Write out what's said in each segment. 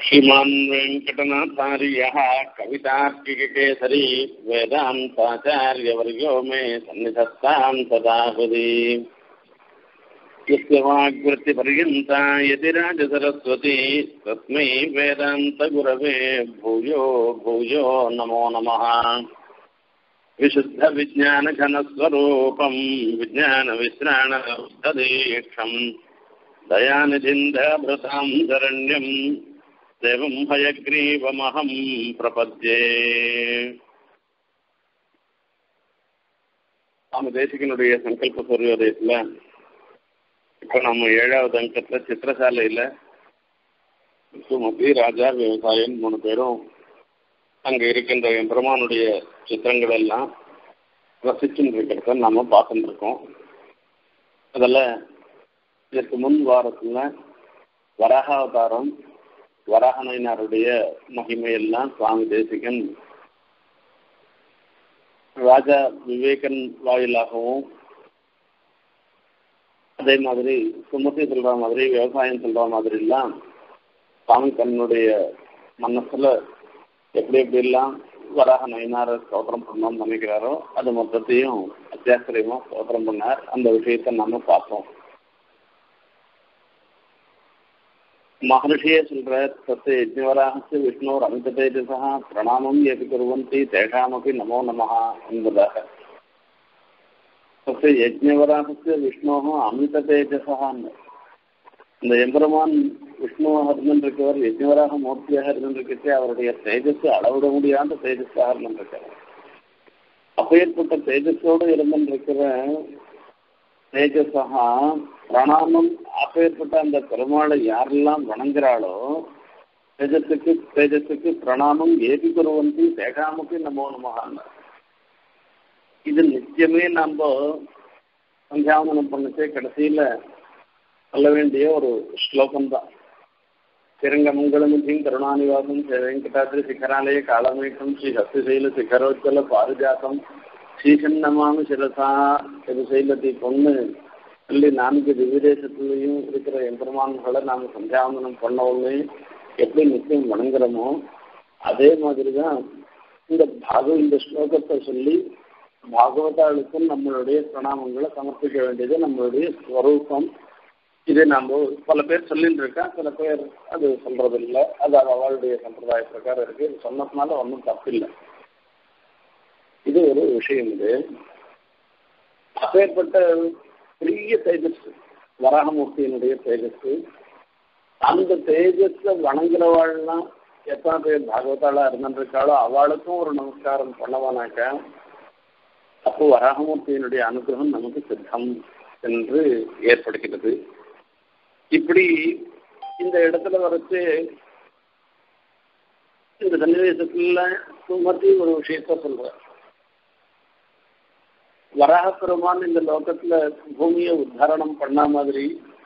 श्रीमान् वेङ्कटनाथार्यः कवितार्किककेसरी वेदान्ताचार्यवर्यो मे सन्निधत्तां सदा हृदि यस्य वाग्वृत्तिपर्यन्ता यतिराजसरस्वती तस्मै वेदान्तगुरवे भूयो भूयो नमो नमः विशुद्धविज्ञानघनस्वरूपम् विज्ञानविश्राणदीक्षम् दयानिधिन्धभृतां शरण्यम् देवं हयग्रीवमहं प्रपद्ये நம்ம தேசிகனுடைய சங்கல்ப சூரியோதயத்தில் இப்போ நம்ம ஏழாவது அங்கத்தில் சித்திரசாலையில் சுமதி ராஜா விவசாயம் மூணு பேரும் அங்கே இருக்கின்ற எம்பெருமானுடைய சித்திரங்கள் எல்லாம் ரசிச்சுன்னு இருக்கிறத நம்ம பார்த்துட்டு இருக்கோம் அதில் இதற்கு முன் வாரத்தில் வராகாவதாரம் வராகனைனாருடைய மகிமையெல்லாம் சுவாமி தேசிகன் ராஜா விவேகன் வாயிலாகவும் அதே மாதிரி சுமதி சொல்ற மாதிரி விவசாயம் சொல்ற மாதிரிலாம் சுவாமி தன்னுடைய மனசுல எப்படி எப்படிலாம் வராக நயினார ஸ்தோத்திரம் பண்ணணும்னு நினைக்கிறாரோ அது மொத்தத்தையும் அத்தியாசிரியமா ஸ்தோத்திரம் பண்ணார் அந்த விஷயத்தை நாம பார்த்தோம் महर्षिये சொல்றார் தத்து யஜ்ஞவராகस्य விஷ்ணோர் அமித தேஜசா பிரணாமம் எது குருவந்தி தேஷாமப்பி நமோ நமः என்பதாக தத்து யஜ்ஞவராகस्य விஷ்ணோக அமித தேஜசா இந்த எம்பெருமான் விஷ்ணுவாக இருந்திருக்கவர் யஜ்ஞவராக மூர்த்தியாக இருந்திருக்கே அவருடைய தேஜஸ் அளவிட முடியாத தேஜஸாக இருந்திருக்கிறார் அப்பேற்பட்ட தேஜஸோடு இருந்திருக்கிற தேஜஸா பிரணாமம் அப்பேற்பட்ட அந்த பெருமாளை யாரெல்லாம் வணங்குறாளோ தேஜஸுக்கு தேஜஸுக்கு பிரணாமம் ஏபி குருவந்தி தேகாமுக்கு நமோ நமகான்னு இது நிச்சயமே நம்ம சந்தியாவந்தனம் பண்ணிச்சே கடைசியில சொல்ல வேண்டிய ஒரு ஸ்லோகம் தான் திருங்கமங்கலமுதியும் கருணாநிவாசம் வெங்கடாத்திரி சிகராலய காலமேகம் ஸ்ரீ ஹஸ்திசைல சிகரோஜ்வல பாரிஜாத்தம் ஸ்ரீசன்னமாம சிரசா சைலத்தை பொண்ணு சொல்லி நான்கு திவ்யதேசத்துலையும் இருக்கிற எம்பெருமான்களை நாம் சந்தியாவந்தனம் பண்ண உடனே எப்படி நிச்சயம் வணங்குறோமோ அதே மாதிரி தான் இந்த பாகவ இந்த ஸ்லோகத்தை சொல்லி பாகவதாளுக்கும் நம்மளுடைய பிரணாமங்களை சமர்ப்பிக்க வேண்டியது நம்மளுடைய ஸ்வரூபம் இதை நம்ம பல பேர் சொல்லிட்டு இருக்கா சில பேர் அது சொல்றதில்லை அது அவளுடைய சம்பிரதாய பிரகாரம் இருக்கு இது சொன்னதுனால ஒன்றும் தப்பில்லை இது ஒரு விஷயம் இது அப்பேற்பட்ட பெரிய தேஜஸ் வராகமூர்த்தியினுடைய தேஜஸ் அந்த தேஜஸை வணங்குறவாள்லாம் எத்தனை பேர் பாகவதாளா இருந்திருக்காளோ அவளுக்கும் ஒரு நமஸ்காரம் பண்ணவானாக்க அப்போ வராகமூர்த்தியினுடைய அனுகிரகம் நமக்கு சித்தம் என்று ஏற்படுகிறது இப்படி இந்த இடத்துல வரைச்சு இந்த சன்னிவேசத்துல சுமத்தி ஒரு விஷயத்த சொல்ற வராக பெருமான் இந்த லோகத்துல பூமியை உத்தாரணம் பண்ண மாதிரி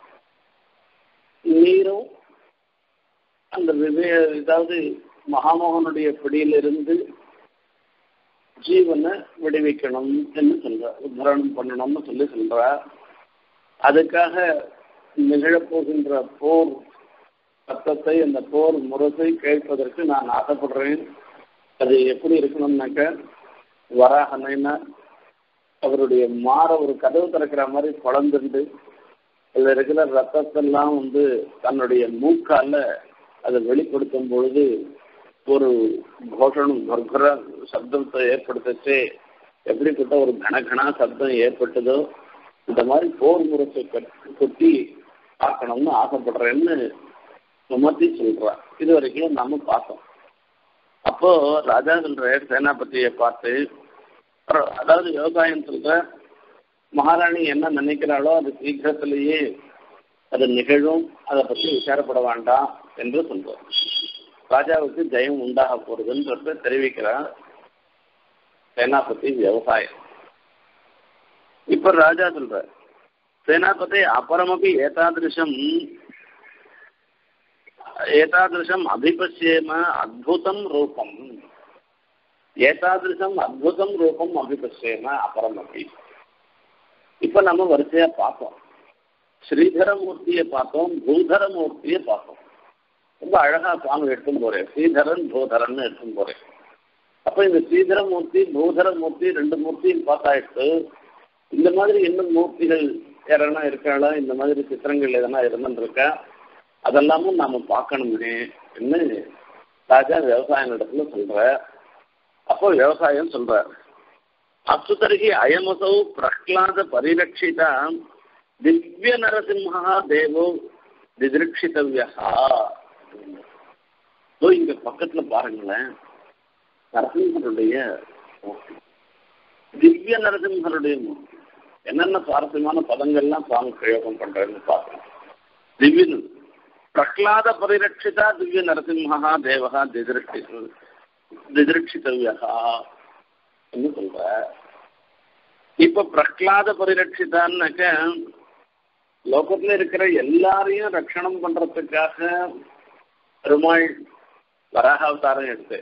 நீரும் அந்த விவே இதாவது மகாமோகனுடைய பிடியிலிருந்து ஜீவனை விடுவிக்கணும் என்று சொல்ற உத்தாரணம் பண்ணணும்னு சொல்லி சொல்ற அதுக்காக நிகழப்போகின்ற போர் சத்தத்தை அந்த போர் முரசை கேட்பதற்கு நான் ஆசைப்படுறேன் அது எப்படி இருக்கணும்னாக்க வராகனைனா அவருடைய மாற ஒரு கதவு திறக்கிற மாதிரி குழந்துண்டு அதில் இருக்கிற ரத்தத்தெல்லாம் வந்து தன்னுடைய மூக்கால அதை வெளிப்படுத்தும் பொழுது ஒரு கோஷணம் கர்கர சப்தத்தை ஏற்படுத்தச்சே எப்படிப்பட்ட ஒரு கனகனா சப்தம் ஏற்பட்டதோ இந்த மாதிரி போர் முரசை கொட்டி பார்க்கணும்னு ஆசைப்படுறேன்னு சுமத்தி சொல்றான் இது வரைக்கும் நம்ம பார்த்தோம் அப்போ ராஜா சொல்ற சேனாபதியை பார்த்து அதாவது விவசாயம் சொல்ற மகாராணி என்ன நினைக்கிறாளோ அது சீக்கிரத்திலேயே அது நிகழும் அதை பற்றி விசாரப்பட வேண்டாம் என்று சொல்றோம் ராஜாவுக்கு ஜெயம் உண்டாக போறதுன்றத தெரிவிக்கிறார் சேனாபதி விவசாயம் இப்ப ராஜா சொல்ற சேனாபதி அப்புறமப்பி ஏதாதிருஷம் ஏதாதிருஷம் அபிபசியேம அத்புதம் ரூபம் ஏதாதிருஷம் அத்புதம் ரூபம் அபிபசியேம அப்புறமப்பி இப்ப நம்ம வரிசையா பார்த்தோம் ஸ்ரீதர மூர்த்தியை பார்த்தோம் பூதர மூர்த்தியை பார்த்தோம் ரொம்ப அழகா சுவாமி எடுத்துன்னு போறேன் ஸ்ரீதரன் பூதரன் எடுத்துன்னு போறேன் அப்ப இந்த ஸ்ரீதரமூர்த்தி பூதரமூர்த்தி ரெண்டு மூர்த்தியும் பார்த்தாயிட்டு இந்த மாதிரி இன்னும் மூர்த்திகள் யாரெல்லாம் இருக்காளா இந்த மாதிரி சித்திரங்கள் எதனா இருந்துருக்கா அதெல்லாமும் நாம பார்க்கணுமே என்ன ராஜா விவசாய இடத்துல சொல்ற அப்போ விவசாயம் சொல்ற அசுதர்கி அயமசௌ பிரஹ்லாத பரிரட்சிதா திவ்ய நரசிம்ஹா தேவோ திதிருட்சிதவ்யா இங்க பக்கத்துல பாருங்களேன் நரசிம்மருடைய மூர்த்தி திவ்ய நரசிம்மருடைய மூர்த்தி என்னென்ன சுவாரஸ்யமான பதங்கள்லாம் சுவாமி பிரயோகம் பண்றேன்னு பார்க்கணும் திவ்ய பிரஹ்லாத பரிரட்சிதா திவ்ய நரசிம்ஹா தேவகா திதிருட்சி திதிருட்சிதவ்யா என்ன சொல்ற இப்ப பிரஹ்லாத பரிரட்சிதான்னாக்க லோகத்துல இருக்கிற எல்லாரையும் ரட்சணம் பண்றதுக்காக பெருமாள் வராகாவதாரம் எடுத்து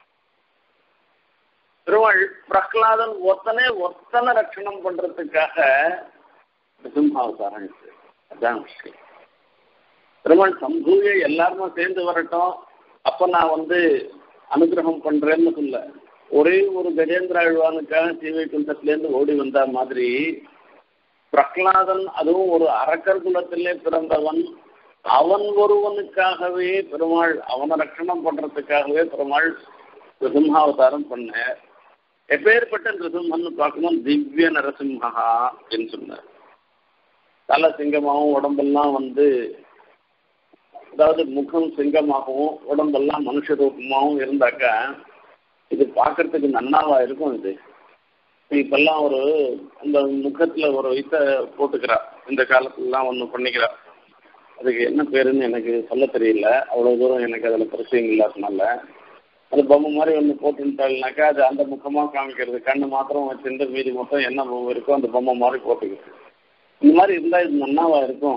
பெருமாள் பிரஹ்லாதன் ஒத்தனே ஒத்தனை ரட்சணம் பண்றதுக்காக சிம்ஹாவதாரம் எடுத்து அதான் விஷயம் பெருமாள் சம்பூய எல்லாருமே சேர்ந்து வரட்டும் அப்ப நான் வந்து அனுகிரகம் பண்றேன்னு சொல்ல ஒரே ஒரு கஜேந்திர ஆழ்வானுக்காக சீவைகுண்டத்திலேருந்து ஓடி வந்த மாதிரி பிரகலாதன் அதுவும் ஒரு அரக்கர் குலத்திலே பிறந்தவன் அவன் ஒருவனுக்காகவே பெருமாள் அவனை ரட்சணம் பண்றதுக்காகவே பெருமாள் நிருசிம்ஹாவதாரம் பண்ண எப்பேற்பட்ட நிருசிம்மன் பார்க்கணும் திவ்ய நரசிம்ஹா அப்படின்னு சொன்னார் தலை சிங்கமாகவும் உடம்பெல்லாம் வந்து அதாவது முகம் சிங்கமாகவும் உடம்பெல்லாம் மனுஷ ரூபமாகவும் இருந்தாக்கா இது பார்க்கறதுக்கு நன்னாவா இருக்கும் இது இப்பெல்லாம் ஒரு அந்த முகத்துல ஒரு இதை போட்டுக்கிறா இந்த காலத்துலலாம் ஒன்று பண்ணிக்கிறா அதுக்கு என்ன பேருன்னு எனக்கு சொல்ல தெரியல அவ்வளோ தூரம் எனக்கு அதில் பிரச்சனை இல்லாதனால அது பொம்மை மாதிரி ஒன்று போட்டுட்டாள்னாக்கா அது அந்த முகமாக காமிக்கிறது கண்ணு மாத்திரம் வச்சுட்டு மீதி மொத்தம் என்ன பொம்மை இருக்கோ அந்த பொம்மை மாதிரி போட்டுக்கிறது இந்த மாதிரி இருந்தால் இது நன்னாவா இருக்கும்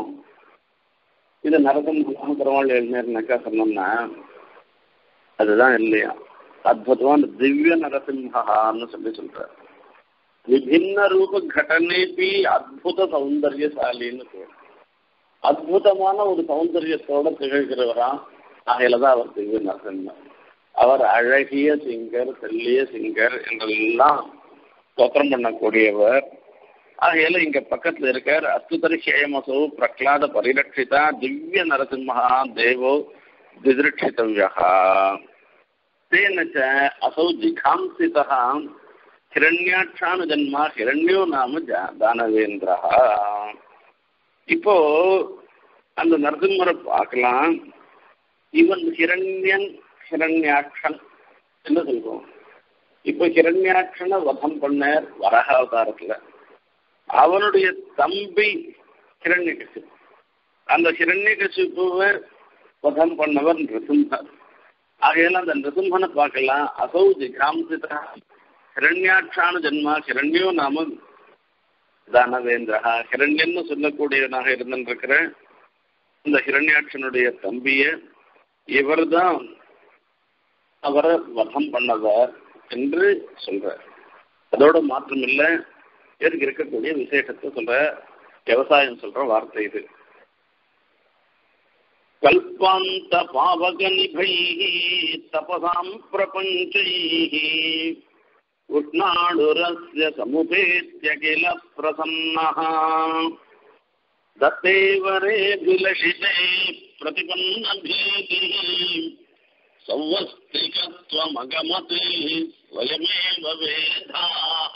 இது நரகம் பெருமாள் எழுநேர்னாக்கா சொன்னோம்னா அதுதான் இல்லையா அற்புதமான திவ்ய நரசிம்ஹான்னு சொல்லி சொல்றார் விபின்ன ரூப கடனேபி அற்புத சௌந்தர்யசாலின்னு பேர் அற்புதமான ஒரு சௌந்தரியத்தோட திகழ்கிறவரா ஆகையில தான் அவர் திவ்ய நரசிம்மர் அவர் அழகிய சிங்கர் தெல்லிய சிங்கர் என்றெல்லாம் ஸ்தோத்திரம் பண்ணக்கூடியவர் ஆகையில இங்க பக்கத்துல இருக்கார் அத்துதரி ஹேமசோ பிரகலாத பரிரட்சிதா திவ்ய நரசிம்ஹா தேவோ திதிருட்சிதவ்யா तेन च असौ जिघांसितः ஹிரண்யாட்சானு ஜன்மா ஹிரண்யோ நாம தானவேந்திரா இப்போ அந்த நரசிம்மரை பார்க்கலாம் இவன் ஹிரண்யன் ஹிரண்யாட்சன் என்ன சொல்றோம் இப்போ ஹிரண்யாட்சனை வதம் பண்ணார் வரக அவதாரத்துல அவனுடைய தம்பி ஹிரண்யகசிப்பு அந்த ஹிரண்யகசிப்புவை வதம் பண்ணவர் நிருசிம்மர் ஆகையெல்லாம் அந்த நிருசிம்மனை பார்க்கலாம் அசௌ ஜிகாம்சிதா ஹிரண்யாட்சான ஜென்மா ஹிரண்யோ நாம தானவேந்திரா ஹிரண்யன்னு சொல்லக்கூடியவனாக இருந்திருக்கிற இந்த ஹிரண்யாட்சனுடைய தம்பிய இவர்தான் அவரை வதம் பண்ணவர் என்று சொல்றார் அதோட மாற்றம் இல்லை இதற்கு இருக்கக்கூடிய விசேஷத்தை சொல்ற விவசாயம் சொல்ற வார்த்தை இது கல்பாந்த பாவகனிபைः தபசாம் பிரபஞ்சைः உஷ்ணாடுரஸ்ய சமுபேத்ய கில பிரசன்னः தத்தேவரே விலஷிதே प्रतिपन्नभीतिः संवस्तिकत्वमगमते स्वयमेव वेदाः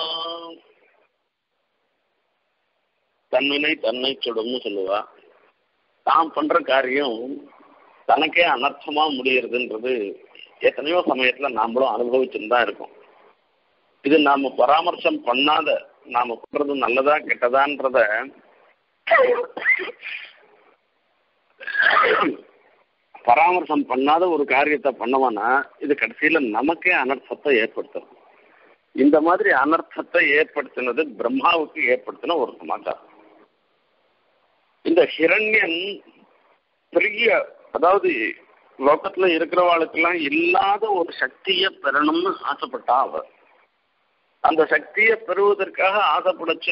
தன்வினை தன்னை சுடும்னு சொல்லுவா தான் பண்ற காரியம் தனக்கே அனர்த்தமா முடியறதுன்றது எத்தனையோ சமயத்துல நாமளும் அனுபவிச்சுன்னு தான் இருக்கோம் இது நாம பராமர்சம் பண்ணாத நாம பண்றது நல்லதா கெட்டதான்றத பராமர்சம் பண்ணாத ஒரு காரியத்தை பண்ணவானா இது கடைசியில நமக்கே அனர்த்தத்தை ஏற்படுத்தும் இந்த மாதிரி அனர்த்தத்தை ஏற்படுத்தினது பிரம்மாவுக்கு ஏற்படுத்தின ஒரு சமாச்சாரம் இந்த ஹிரண்யன் பெரிய அதாவது லோகத்துல இருக்கிறவாளுக்கெல்லாம் இல்லாத ஒரு சக்தியை பெறணும்னு ஆசைப்பட்டா அவர் அந்த சக்தியை பெறுவதற்காக ஆசைப்படச்சு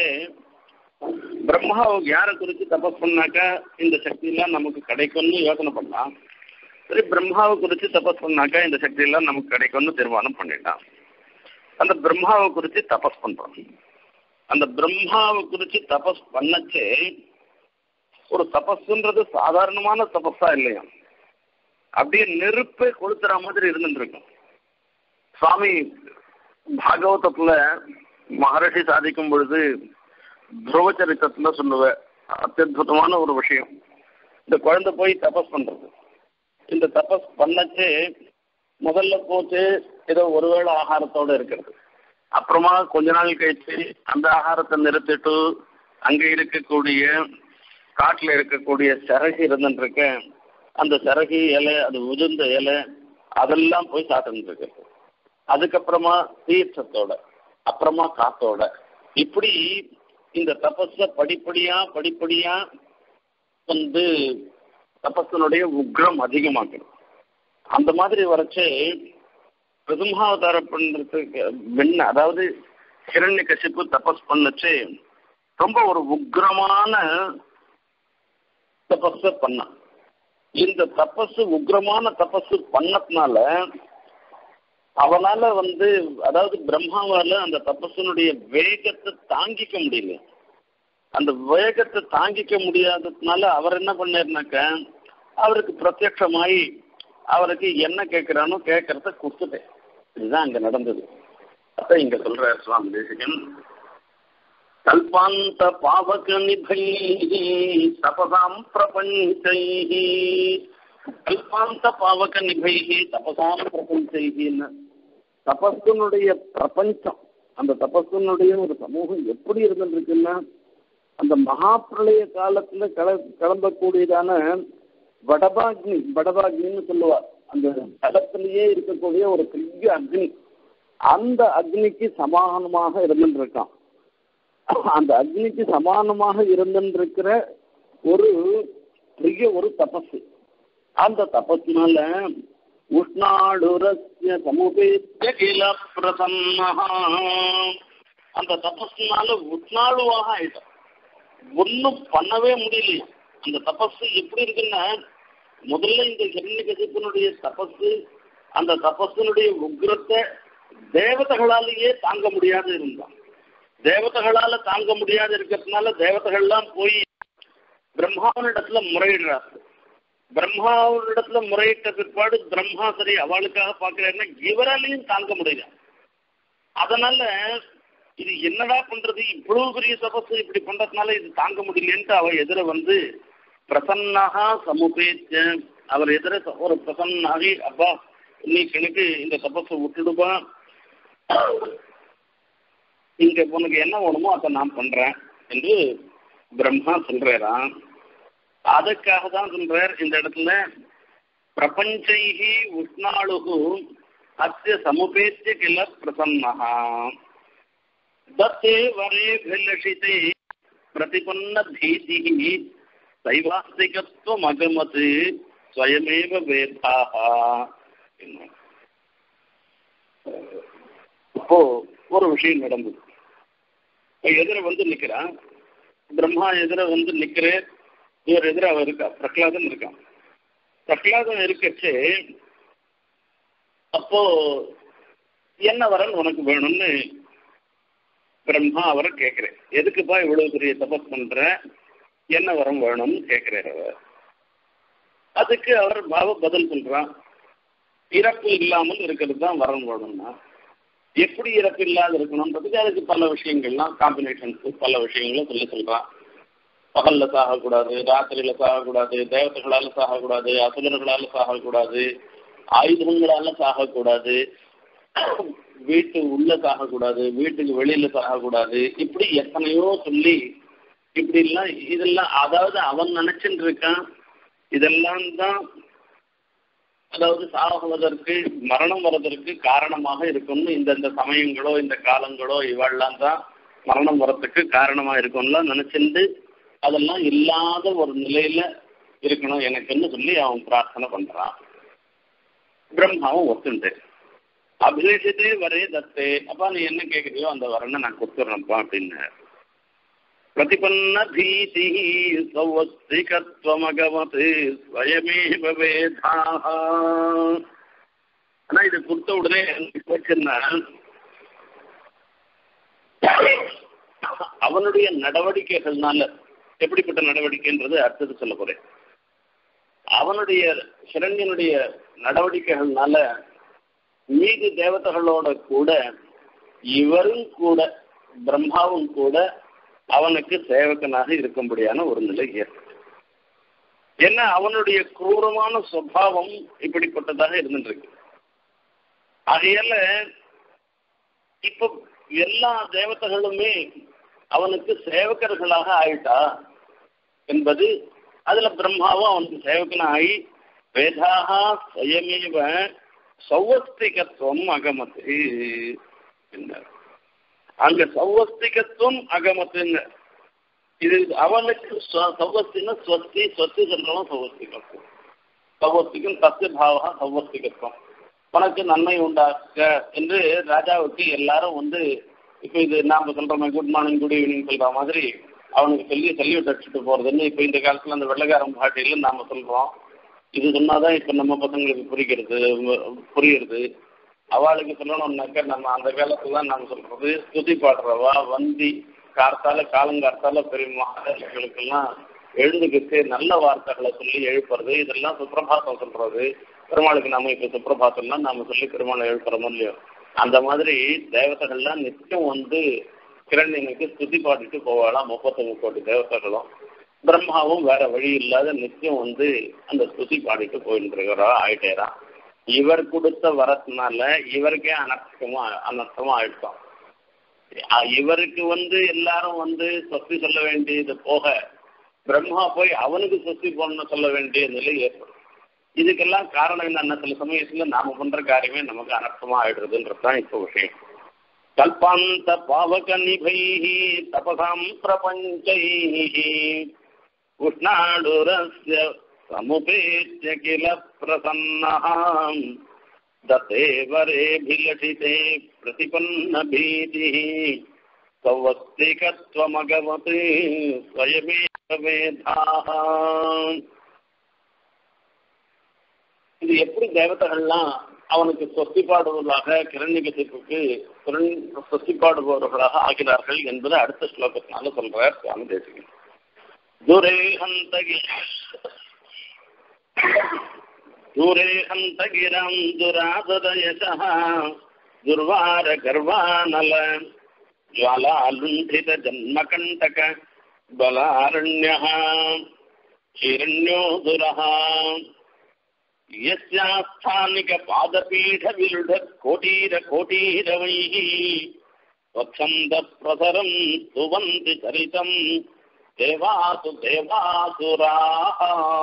பிரம்மா யாரை குறித்து தபஸ் பண்ணாக்கா இந்த சக்தியெல்லாம் நமக்கு கிடைக்கும்னு யோசனை பண்ணான் சரி பிரம்மாவை குறித்து தபஸ் பண்ணாக்கா இந்த சக்தி எல்லாம் நமக்கு கிடைக்கும்னு தீர்மானம் பண்ணிட்டான் அந்த பிரம்மாவை குறித்து தபஸ் பண்றான் அந்த பிரம்மாவை குறித்து தபஸ் பண்ணச்சே ஒரு தபஸ்ன்றது சாதாரணமான தபஸா இல்லையா அப்படியே நெருப்பை கொளுத்துற மாதிரி இருந்துருக்கும் சுவாமி பாகவதத்துல மகரிஷி சாதிக்கும் பொழுது துருவச்சரித்தத்துல சொல்லுவேன் அத்தியுதமான ஒரு விஷயம் இந்த குழந்தை போய் தபஸ் பண்றது இந்த தபஸ் பண்ணச்சே முதல்ல போச்சு ஏதோ ஒருவேளை ஆகாரத்தோட இருக்கிறது அப்புறமா கொஞ்ச நாள் கழிச்சு அந்த ஆகாரத்தை நிறுத்திட்டு அங்க இருக்கக்கூடிய காட்டுல இருக்கக்கூடிய சிறகு இருந்துருக்க அந்த சிறகு இலை அது உதிர்ந்த இலை அதெல்லாம் போய் சாப்பிட்டு இருக்கு அதுக்கப்புறமா தீர்த்தத்தோட அப்புறமா காத்தோட இப்படி இந்த தபஸ படிப்படியா படிப்படியா வந்து தபஸனுடைய உக்ரம் அதிகமாக்கணும் அந்த மாதிரி வரைச்சு பிரதமாவதாரம் பண்றதுக்கு முன்ன அதாவது ஹிரண்ய கசிப்பு தபஸ் பண்ணச்சு ரொம்ப ஒரு உக்ரமான தபஸ பண்ணான் இந்த தபஸ் உக்ரமான தபஸ் பண்ணதுனால அவனால வந்து அதாவது பிரம்மாவால அந்த தபஸனுடைய வேகத்தை தாங்கிக்க முடியல அந்த வேகத்தை தாங்கிக்க முடியாததுனால அவர் என்ன பண்ணாருனாக்க அவருக்கு பிரத்யட்சமாயி அவருக்கு என்ன கேட்கிறானோ கேட்கறத கொடுத்துட்டேன் இதுதான் அங்க நடந்தது அதான் இங்க சொல்ற சுவாமி தேசிகன் கல்பாந்த பாவக நிபை தபசாம் பிரபஞ்சை கல்பாந்த பாவக நிபை தபசாம் பிரபஞ்சைன்னு தபஸனுடைய பிரபஞ்சம் அந்த தபஸனுடைய ஒரு சமூகம் எப்படி இருந்துருக்குன்னா அந்த மகாபிரளய காலத்துல கல கிளம்பக்கூடியதான வடபாக்னி வடபாக்னின்னு சொல்லுவார் அந்த தலத்திலேயே இருக்கக்கூடிய ஒரு பெரிய அக்னி அந்த அக்னிக்கு சமானமாக இருந்துருக்கான் அந்த அக்னிக்கு சமானமாக இருந்துருக்கிற ஒரு பெரிய ஒரு தபசு அந்த தபஸ்னால உஷ்ணாடுரஸ்ய சமுபேத்திய கில பிரசன்னஹா அந்த தபஸ்னால உஷ்ணாளுவாக ஆயிட்டான் ஒன்றும் பண்ணவே முடியலையா அந்த தபஸ் எப்படி இருக்குன்னா முதல்ல இந்த ஹிரண்ய கசிப்பனுடைய தபஸ் அந்த தபஸினுடைய உக்ரத்தை தேவதைகளாலேயே தாங்க முடியாது இருந்தான் தேவதைகளால தாங்க முடியாது இருக்கிறதுனால தேவதைகள்லாம் போய் பிரம்மாவனிடத்துல முறையிடுறாரு பிரம்மாவனிடத்துல முறையிட்ட பிற்பாடு பிரம்மா சரி அவளுக்காக பாக்குறாருன்னா இவராலையும் தாங்க முடியல அதனால இது என்னடா பண்றது இவ்வளவு பெரிய தபசு இப்படி பண்றதுனால இது தாங்க முடியலன்ட்டு அவ எதிர வந்து பிரசன்னாக சமுபேச்ச அவர் எதிர ஒரு பிரசன்னாகி அப்பா நீ எனக்கு இந்த தபஸை விட்டுடுப்பா இங்க உனக்கு என்ன வேணுமோ அதை நான் பண்றேன் என்று பிரம்மா சொல்றாராம் அதுக்காக தான் சொல்றார் இந்த இடத்துல பிரபஞ்சைகி உஷ்ணாளுகு அத்திய சமுபேத்திய கில பிரசன்னஹா தத்தே வரே भिलषिते प्रतिपन्न भीतिः சைவாஸ்திகத்துவம் அகமது ஸ்வயமேவ வேதாக அப்போ ஒரு விஷயம் நடந்தது எதிர வந்து நிக்கிறான் பிரம்மா எதிர வந்து நிக்கிற இவர் எதிர அவ இருக்கா பிரகலாதன் இருக்கான் பிரகலாதன் இருக்கச்சு அப்போ என்ன வரன் உனக்கு வேணும்னு பிரம்மா அவரை கேட்கிறேன் எதுக்குப்பா இவ்வளவு பெரிய தபஸ் பண்ற என்ன வரம் வேணும்னு கேட்கிறார் அவர் அதுக்கு அவர் பாவ பதில் சொல்றான் இறப்பு இல்லாமல் இருக்கிறது தான் வரம் வேணும்னா எப்படி இறப்பு இல்லாத இருக்கணும்ன்றதுக்கு அதுக்கு பல விஷயங்கள்லாம் காம்பினேஷன்ஸ் பல விஷயங்களும் சொல்லி சொல்றான் பகல்ல சாகக்கூடாது ராத்திரியில சாகக்கூடாது தேவதைகளால சாகக்கூடாது அசுரர்களால சாகக்கூடாது ஆயுதங்களால சாகக்கூடாது வீட்டு உள்ள சாகக்கூடாது வீட்டுக்கு வெளியில சாகக்கூடாது இப்படி எத்தனையோ சொல்லி இப்படி எல்லாம் இதெல்லாம் அதாவது அவன் நினைச்சுட்டு இருக்கான் இதெல்லாம் தான் அதாவது சாகுவதற்கு மரணம் வர்றதற்கு காரணமாக இருக்கும்னு இந்தந்த சமயங்களோ இந்த காலங்களோ இவெல்லாம் தான் மரணம் வர்றதுக்கு காரணமா இருக்கும்லாம் நினைச்சிருந்து அதெல்லாம் இல்லாத ஒரு நிலையில இருக்கணும் எனக்குன்னு சொல்லி அவன் பிரார்த்தனை பண்றான் பிரம்மாவும் ஒத்துண்டு அபிலேஷத்தே வரே தத்தே அப்பா நீ என்ன கேட்குறியோ அந்த வரனை நான் கொடுத்துட்றேன்ப்பா அப்படின்னு பிரதிபன்ன பீதி சௌவஸ்திகத்வமகமத் ஸ்வயமேவ வேதாக ஆனா இது கொடுத்த உடனே வச்சிருந்தா அவனுடைய நடவடிக்கைகள்னால எப்படிப்பட்ட நடவடிக்கைன்றது அடுத்தது சொல்ல போறேன் அவனுடைய சிரண்யனுடைய நடவடிக்கைகள்னால மீதி தேவதைகளோட கூட இவரும் கூட பிரம்மாவும் கூட அவனுக்கு சேவகனாக இருக்கும்படியான ஒரு நிலை ஏற்படும் ஏன்னா அவனுடைய குரூரமான சுவாவம் இப்படிப்பட்டதாக இருந்துருக்கு ஆகையால இப்ப எல்லா தேவதைகளுமே அவனுக்கு சேவகர்களாக ஆயிட்டா என்பது அதுல பிரம்மாவும் அவனுக்கு சேவகனாகி வேதாக சுயமேவ சௌவஸ்திகத்துவம் அகமத்து என்றார் அங்க சௌவஸ்திகத்துவம் அகமத்துங்க இது அவனுக்கு சௌவஸ்தின ஸ்வஸ்தி ஸ்வஸ்தி சொல்றவன் சௌவஸ்திகத்துவம் சௌவஸ்திகம் தத்து பாவா சௌவஸ்திகத்துவம் உனக்கு நன்மை உண்டாக்க என்று ராஜாவுக்கு எல்லாரும் வந்து இப்போ இது நாம சொல்றோமே குட் மார்னிங் குட் ஈவினிங் சொல்ற மாதிரி அவனுக்கு சொல்லி சல்யூட் அடிச்சுட்டு போறதுன்னு இப்போ இந்த காலத்துல அந்த வெள்ளக்காரன் பாட்டியில நாம சொல்றோம் இது சொன்னாதான் இப்ப நம்ம பசங்களுக்கு புரிகிறது புரியுறது அவளுக்கு சொல்லணும்னாக்க நம்ம அந்த காலத்துல தான் நாம சொல்றது ஸ்துதி பாடுறவா வந்தி கார்த்தால காலங்கார்த்தால பெரிய மகாராஜர்களுக்கெல்லாம் எழுந்துக்கிட்டு நல்ல வார்த்தைகளை சொல்லி எழுப்புறது இதெல்லாம் சுப்பிரபாதம் சொல்றது பெருமாளுக்கு நம்ம இப்ப சுப்பிரபாதம்லாம் நாம சொல்லி பெருமாளை எழுப்புறோமோ இல்லையோ அந்த மாதிரி தேவதைகள்லாம் நிச்சயம் வந்து கிரண்யனுக்கு ஸ்துதி பாடிட்டு போவாளாம் முப்பத்தொன்னு கோடி தேவதைகளும் பிரம்மாவும் வேற வழி இல்லாத நிச்சயம் வந்து அந்த ஸ்துதி பாடிட்டு போயிட்டு இருக்கிறா ஆயிட்டேறான் இவர் கொடுத்த வரத்தினால இவருக்கே அனர்த்தமா அனர்த்தமா ஆயிட்டோம் இவருக்கு வந்து எல்லாரும் வந்து சொத்தி சொல்ல வேண்டியது போக பிரம்மா போய் அவனுக்கு சொத்தி பண்ண சொல்ல வேண்டிய நிலை ஏற்படும் இதுக்கெல்லாம் காரணம் என்னன்னா சில சமயத்துல நாம பண்ற காரியமே நமக்கு அனர்த்தமா ஆயிடுறதுன்றதுதான் இப்போ விஷயம் கல்பாந்த பாவக நிபை தபசாம் பிரபஞ்சை உஷ்ணாடுரஸ்ய समुपेत्य किल प्रसन्नः दत्ते वरेऽभिलषिते प्रतिपन्नभीतिः सौवस्तिकत्वमगमत् स्वयमेव वेदाः இது எப்படி தேவதைகள்லாம் அவனுக்கு சொத்தி பாடுவதாக கிரண்யகசிப்புக்கு சொத்தி பாடுபவர்களாக ஆகிறார்கள் என்பதை அடுத்த ஸ்லோகத்தினால சொல்றார் சுவாமி தேசிகன் துரே ஹந்தகி दूरे हन्त गिरम् दुरासदयशः दुर्वार गर्वानल ज्वालालुण्ठित जन्मकण्टक बलारण्यः हिरण्यो दुरः यस्यास्थानिक पादपीठ विलुढ कोटीर कोटीरवैः स्वच्छन्द प्रसरम् सुवन्ति चरितम् देवासु देवासुराः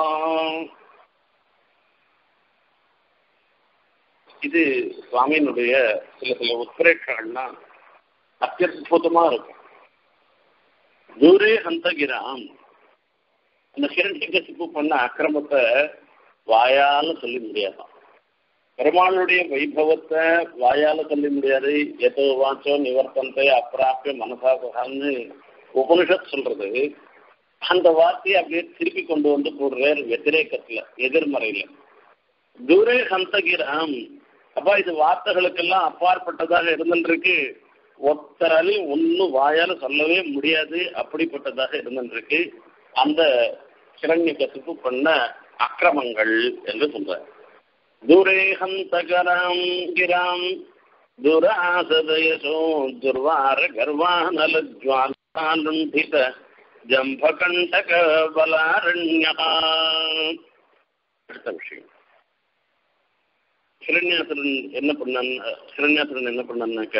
இது சுவாமியினுடைய சில சில உத்ரேட்சங்கள்லாம் அத்தியுதமா இருக்கும் தூரே ஹந்தகிராம் அந்த ஹிரண்யகசிப்பு பண்ண அக்கிரமத்தை வாயால சொல்ல முடியாதான் பெருமாளுடைய வைபவத்தை வாயால சொல்ல முடியாது எதோ வாச்சோ நிவர்த்தந்தை அப்பிராப்பிய மனசாசகான்னு உபனிஷத் சொல்றது அந்த வார்த்தையை அப்படியே திருப்பி கொண்டு வந்து போடுறார் வெத்திரேக்கத்துல எதிர்மறையில தூரே ஹந்தகிராம் அப்பா இது வார்த்தைகளுக்கெல்லாம் அப்பாற்பட்டதாக இருந்துருக்கு ஒத்தராலையும் ஒன்னும் வாயால சொல்லவே முடியாது அப்படிப்பட்டதாக இருந்துருக்கு அந்த கிரண்ய கசிப்பு பண்ண அக்கிரமங்கள் என்று சொல்ற தூரே ஹந்தகராம் கிராம் துராசதயசோ துர்வார கர்வானல ஜுவாலுண்டித ஜம்பகண்டக பலாரண்யா அடுத்த விஷயம் ஹிரண்யாசுரன் என்ன பண்ணான் ஹிரண்யாசுரன் என்ன பண்ணான்னாக்க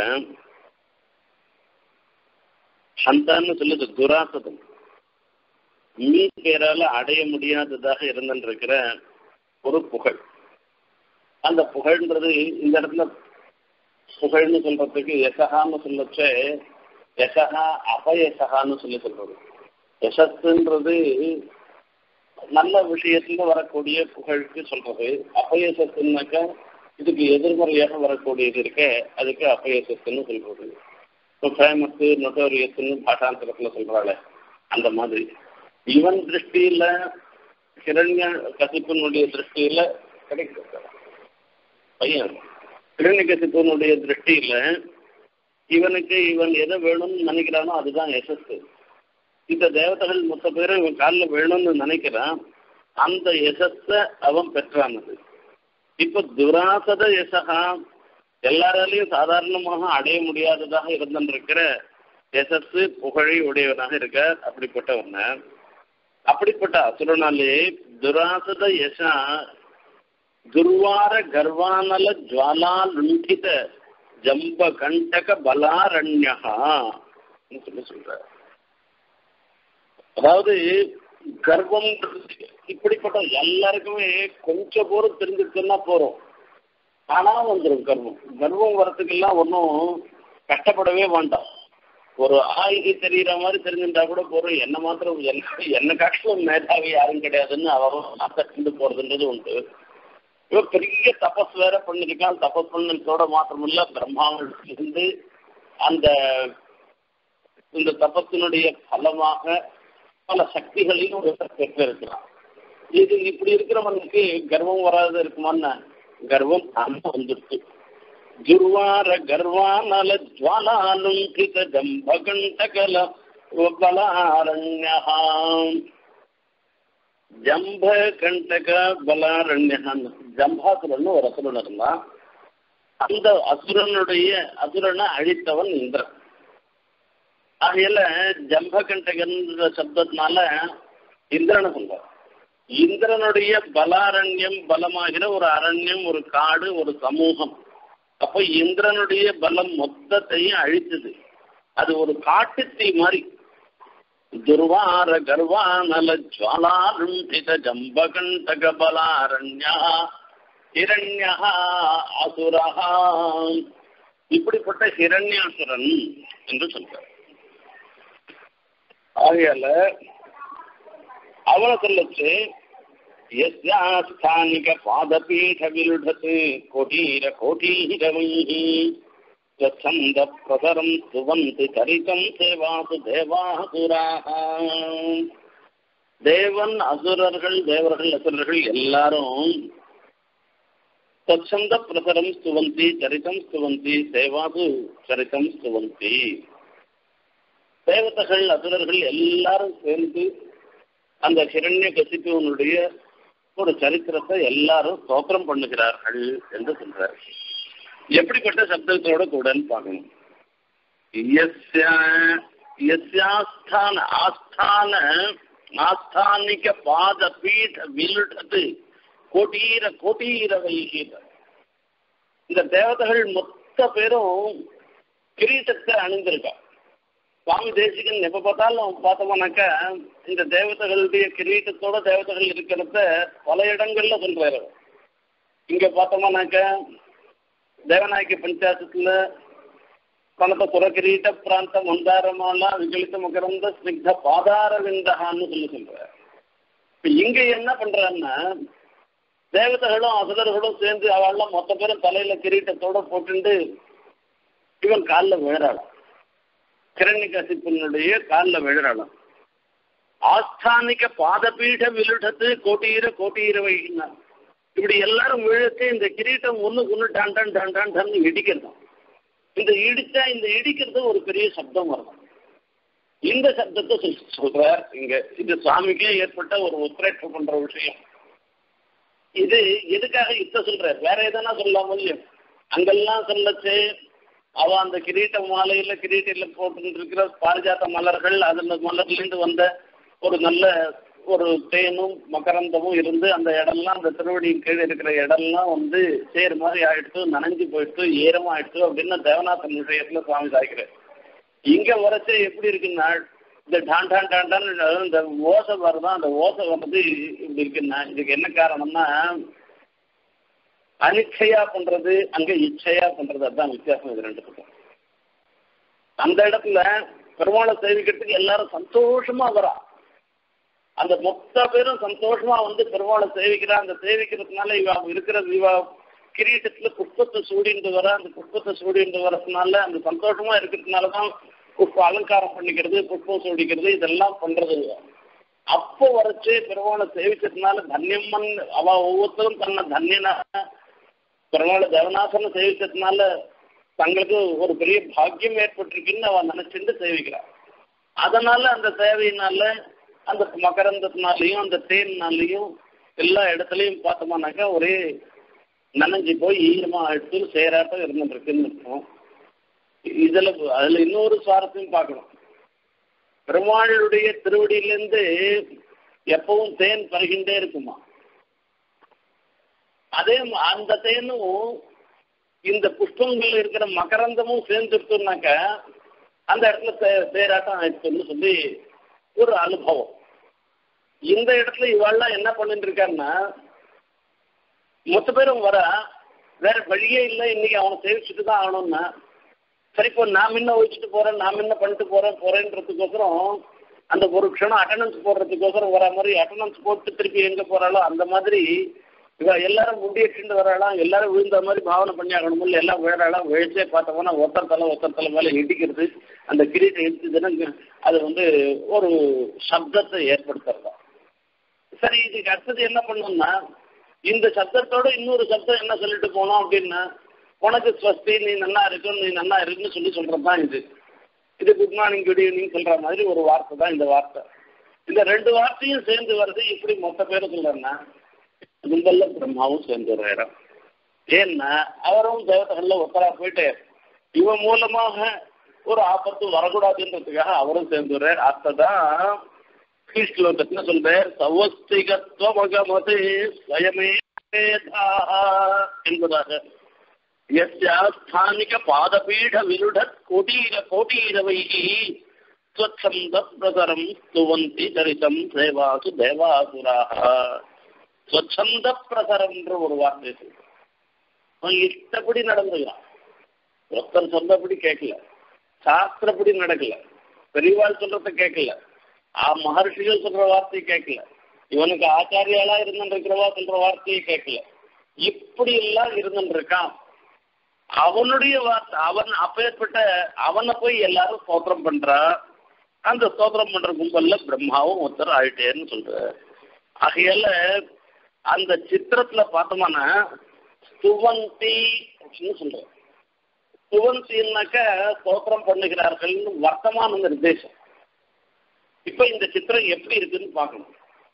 ஹந்தான்னு சொல்லுது துராசதம் மீ பேரால அடைய முடியாததாக இருந்திருக்கிற ஒரு புகழ் அந்த புகழ்ன்றது இந்த இடத்துல புகழ்னு சொல்றதுக்கு யசகான்னு சொல்லச்சே யசகா அபயசகான்னு சொல்லி சொல்றது யசஸ்ன்றது நல்ல விஷயத்துல வரக்கூடிய புகழுக்கு சொல்றது அபயசத்துனாக்கா இதுக்கு எதிர்மறையாக வரக்கூடியது இருக்க அதுக்கு அபயசத்துன்னு சொல்றது இப்போ ஃபேமஸ் நொட்டோரியஸ்ன்னு பாஷாந்தரத்துல சொல்றாள் அந்த மாதிரி இவன் திருஷ்டியில கிரண்ய கசிப்பினுடைய திருஷ்டியில கிடைக்கிறது பையன் கிரண்ய கசிப்பினுடைய திருஷ்டியில இவனுக்கு இவன் எதை வேணும்னு நினைக்கிறானோ அதுதான் யசஸ் இந்த தேவதைகள் மொத்த பேரும் இவன் காலில் வேணும்னு நினைக்கிறான் அந்த யசஸ அவன் பெற்றானது இப்ப துராசத யசகா எல்லாராலையும் சாதாரணமாக அடைய முடியாததாக இருந்திருக்கிற யசஸ் புகழை உடையவனாக இருக்க அப்படிப்பட்டவன அப்படிப்பட்ட அசுரனாலே துராசத யசா துர்வார கர்வானல ஜுவாலா லுண்டித ஜம்ப கண்டக பலாரண்யா சொல்லி சொல்ற அதாவது கர்வம் இப்படிப்பட்ட எல்லாருக்குமே கொஞ்சம் போரும் தெரிஞ்சுட்டுன்னா போறோம் ஆனா வந்துடும் கர்வம் கர்வம் வரத்துக்கெல்லாம் ஒன்றும் கஷ்டப்படவே வேண்டாம் ஒரு ஆயுதி தெரியுற மாதிரி தெரிஞ்சுட்டா கூட போறோம் என்ன மாத்திரம் என்ன என்ன காட்டிலும் மேதாவி யாரும் கிடையாதுன்னு அவன் கண்டு போறதுன்றது உண்டு இவன் பெரிய தபஸ் வேற பண்ணிருக்கான் தபஸ் பண்ணதோட மாத்திரம் இல்ல பிரம்மாவிலிருந்து அந்த இந்த தபத்தினுடைய பலமாக பல சக்திகளையும் பெற்றிருக்கிறான் இது இப்படி இருக்கிறவனுக்கு கர்வம் வராத இருக்குமான்னு கர்வம் தானே வந்துடுச்சு ஜுர்வார கர்வானல ஜுவாலாலுங்கித ஜம்பகண்டகல பலாரண்யம் ஜம்ப கண்டக பலாரண்யன் ஜம்பாசுரன் ஒரு அசுரன் இருந்தான் அந்த அசுரனுடைய அசுரனை அழித்தவன் இந்திரன் ஆகையில ஜம்பகண்டகன்ற சப்தத்தினால இந்திரனை சொல்றார் இந்திரனுடைய பலாரண்யம் பலமாகிற ஒரு அரண்யம் ஒரு காடு ஒரு சமூகம் அப்ப இந்திரனுடைய பலம் மொத்தத்தையும் அழித்தது அது ஒரு காட்டுத்தீ மாதிரி துர்வார கர்வானல ஜுவாலாருண்டித ஜம்பகண்டக பலாரண்யா ஹிரண்யா அசுரஹா இப்படிப்பட்ட ஹிரண்யாசுரன் என்று சொல்றார் ஆகையால அவனை சொல்லச்சு यस्यास्थानिक पादपीठ विलुढत् कोटीर कोटीरवैः स्वच्छन्द प्रसरं सुवन्ति चरितं सेवासु தேவாசுராக தேவன் அசுரர்கள் தேவர்கள் அசுரர்கள் எல்லாரும் தச்சந்த பிரசரம் ஸ்துவந்தி சரிதம் ஸ்துவந்தி சேவாசு சரிதம் ஸ்துவந்தி தேவதைகள் அசுரர்கள் எல்லாரும் சேர்ந்து அந்த ஹிரண்ய கசிப்புவனுடைய ஒரு சரித்திரத்தை எல்லாரும் ஸ்தோத்திரம் பண்ணுகிறார்கள் என்று சொல்றார் எப்படிப்பட்ட சப்தத்தோட கூடன்னு பார்க்கணும் யஸ்யாஸ்தான ஆஸ்தான ஆஸ்தானிக பாத பீட விலுடது கோட்டீர கோட்டீர வைகீத இந்த தேவதைகள் மொத்த பேரும் கிரீட்டத்தை அணிந்திருக்கா சுவாமி தேசிகன் எப்ப பார்த்தாலும் பார்த்தோம்னாக்கா இந்த தேவதைகளுடைய கிரீட்டத்தோட தேவதைகள் இருக்கிறத பல இடங்கள்ல சொல்றாரு இங்க பார்த்தோம்னாக்கா தேவநாயகி பஞ்சாயத்துல கனக புறகிரீட்ட பிராந்த மந்தாரமாலா விகலித மகரந்த ஸ்னிக்த பாதார விந்தகான்னு சொல்லி சொல்றாரு இப்ப இங்க என்ன பண்றான்னா தேவதைகளும் அசுரர்களும் சேர்ந்து அவள்லாம் மொத்த பேரும் தலையில கிரீட்டத்தோட போட்டுண்டு இவன் காலில் விழறாளாம் கிரண்ய கசிப்பினுடைய காலில் விழறாளாம் ஆஸ்தானிக பாதபீட விலுடத்து கோட்டீர கோட்டீர வைகினா இப்படி எல்லாரும் விழுத்து இந்த கிரீட்டம் ஒண்ணு ஒண்ணு டான் டான் டான் டான் டான் இடிக்கிறது இந்த இடிச்சா இந்த இடிக்கிறது ஒரு பெரிய சப்தம் வரும் இந்த சப்தத்தை சொல் சொல்றார் இங்க இது சுவாமிக்கே ஏற்பட்ட ஒரு உத்ரேட்டம் பண்ற விஷயம் இது எதுக்காக இத்த சொல்றார் வேற எதனா சொல்லலாம் இல்லையோ அங்கெல்லாம் சொல்லச்சு அவ அந்த கிரீட்ட மாலையில கிரீட்டில போட்டு இருக்கிற பாரிஜாத்த மலர்கள் அதுல மலர்லேருந்து வந்த ஒரு நல்ல ஒரு தேனும் மகரந்தமும் இருந்து அந்த இடம்லாம் அந்த திருவடியின் கீழே இருக்கிற இடம்லாம் வந்து சேர் மாதிரி ஆயிடுத்து நனைஞ்சு போயிடுத்து ஈரமா ஆயிடுத்து அப்படின்னு தேவநாதன் விஷயத்துல சுவாமி சாய்க்கிறார் இங்க வரச்சு எப்படி இருக்குன்னா இந்த டான் டான் டான் டான் இந்த ஓசை வருதான் அந்த ஓசை வந்து இப்படி இருக்குன்னா இதுக்கு என்ன காரணம்னா அனிச்சையா பண்றது அங்க இச்சையா பண்றது அதுதான் வித்தியாசம் இது ரெண்டுத்துக்கும் அந்த இடத்துல பெருமாளை சேவிக்கிறதுக்கு எல்லாரும் சந்தோஷமா வரா அந்த மொத்த பேரும் சந்தோஷமா வந்து பெருமாளை சேவிக்கிறா அந்த சேவிக்கிறதுனால இவ இருக்கிற இவ கிரீட்டத்துல புஷ்பத்தை சூடிட்டு வர அந்த புஷ்பத்தை சூடிட்டு வரதுனால அந்த சந்தோஷமா இருக்கிறதுனாலதான் புஷ்ப அலங்காரம் பண்ணிக்கிறது புஷ்பம் சூடிக்கிறது இதெல்லாம் பண்றது அப்போ வரைச்சு பெருமாளை சேவிச்சதுனால தன்யம்மன் அவ ஒவ்வொருத்தரும் தன்னை தன்யனா பெருமாளை தேவநாசனம் சேவிச்சதுனால தங்களுக்கு ஒரு பெரிய பாக்கியம் ஏற்பட்டிருக்குன்னு அவ நினைச்சிட்டு சேவிக்கிறார் அதனால அந்த சேவையினால அந்த மகரந்தத்தினாலையும் அந்த தேன்னாலையும் எல்லா இடத்துலையும் பார்த்தோம்னாக்கா ஒரே நனைஞ்சு போய் ஈரமா எடுத்து சேராட்டம் இருந்துட்டு இருக்குன்னு இருக்கும் இதுல அதுல இன்னொரு சுவாரஸ்யம் பார்க்கணும் பெருமாளுடைய திருவடியிலிருந்து எப்பவும் தேன் பருகின்றே இருக்குமா அதே அந்த தேனும் இந்த புஷ்பங்கள் இருக்கிற மகரந்தமும் சேர்ந்துருத்தோம்னாக்க அந்த இடத்துல தே தேராட்டம் ஆயிடுச்சுன்னு சொல்லி ஒரு அனுபவம் இந்த இடத்துல இவாள்லாம் என்ன பண்ணிட்டு இருக்காருன்னா மொத்த பேரும் வர வேற வழியே இல்லை இன்னைக்கு அவனை சேவிச்சுட்டு தான் ஆகணும்னா சரி இப்போ நான் முன்ன வச்சுட்டு போறேன் நான் முன்ன பண்ணிட்டு போறேன் போறேன்றதுக்கோசரம் அந்த ஒரு க்ஷணம் அட்டண்டன்ஸ் போடுறதுக்கோசரம் வர மாதிரி அட்டண்டன்ஸ் போட்டு திருப்பி எங்க போறாளோ அந்த மாதிரி இவ எல்லாரும் முண்டியிட்டு வராளாம் எல்லாரும் விழுந்த மாதிரி பாவனை பண்ணி ஆகணும் எல்லாம் விழறாளாம் விழிச்சே பார்த்தோம்னா ஒருத்தர் தலை ஒருத்தர் தலை மேலே இடிக்கிறது அந்த கிரீட்டை இடிச்சதுன்னா அது வந்து ஒரு சப்தத்தை ஏற்படுத்துறதா சரி இதுக்கு அடுத்தது என்ன பண்ணணும்னா இந்த சப்தத்தோட இன்னொரு சப்தம் என்ன சொல்லிட்டு போனோம் அப்படின்னா உனக்கு ஸ்வஸ்தி நீ நல்லா இருக்கும் நீ நல்லா இருக்குன்னு சொல்லி சொல்றது தான் இது இது குட் மார்னிங் குட் ஈவினிங் சொல்ற மாதிரி ஒரு வார்த்தை தான் இந்த வார்த்தை இந்த ரெண்டு வார்த்தையும் சேர்ந்து வருது இப்படி மொத்த பேரும் சொல்றேன்னா கும்பல்ல பிரம்மாவும் சேர்ந்து ஒரு இடம் ஏன்னா அவரும் தேவதைகள்ல ஒருத்தரா போயிட்டு இவன் மூலமாக ஒரு ஆபத்து வரக்கூடாதுன்றதுக்காக அவரும் சேர்ந்து வர்றார் அத்ததான் ஸ்லோகத்துல சொல்றார் சவஸ்திகத்வமகமதே ஸ்வயமே என்பதாக यस्यास्थानिक पादपीठ विरुढत् कोटीर कोटीरवैः स्वच्छन्द प्रसरं स्तुवन्ति चरितं सेवासु देवासुराः ஸ்வச்சந்த பிரசரம்ன்ற ஒரு வார்த்தை இருக்கு அவன் இஷ்டப்படி நடந்துக்கிறான் ஒருத்தர் சொன்னபடி கேட்கல சாஸ்திரப்படி நடக்கல பெரியவாள் சொல்றத கேட்கல ஆ மகர்ஷிகள் சொல்ற வார்த்தையை கேட்கல இவனுக்கு ஆச்சாரியாளா இருந்துருக்கிறவா சொல்ற வார்த்தையை கேட்கல இப்படி எல்லாம் இருந்துருக்கான் அவனுடைய வார்த்தை அவன் அப்பேற்பட்ட அவனை போய் எல்லாரும் ஸ்தோத்திரம் பண்றா அந்த ஸ்தோத்திரம் பண்ற கும்பல்ல பிரம்மாவும் ஒருத்தர் ஆயிட்டேன்னு சொல்ற ஆகையால அந்த சித்திரத்துல பார்த்தோம்னா சுவந்தி அப்படின்னு சொல்ற சுவந்தின்னாக்க ஸ்தோத்திரம் பண்ணுகிறார்கள் வர்த்தமான நிர்தேசம் இப்ப இந்த சித்திரம் எப்படி இருக்குன்னு பார்க்கணும்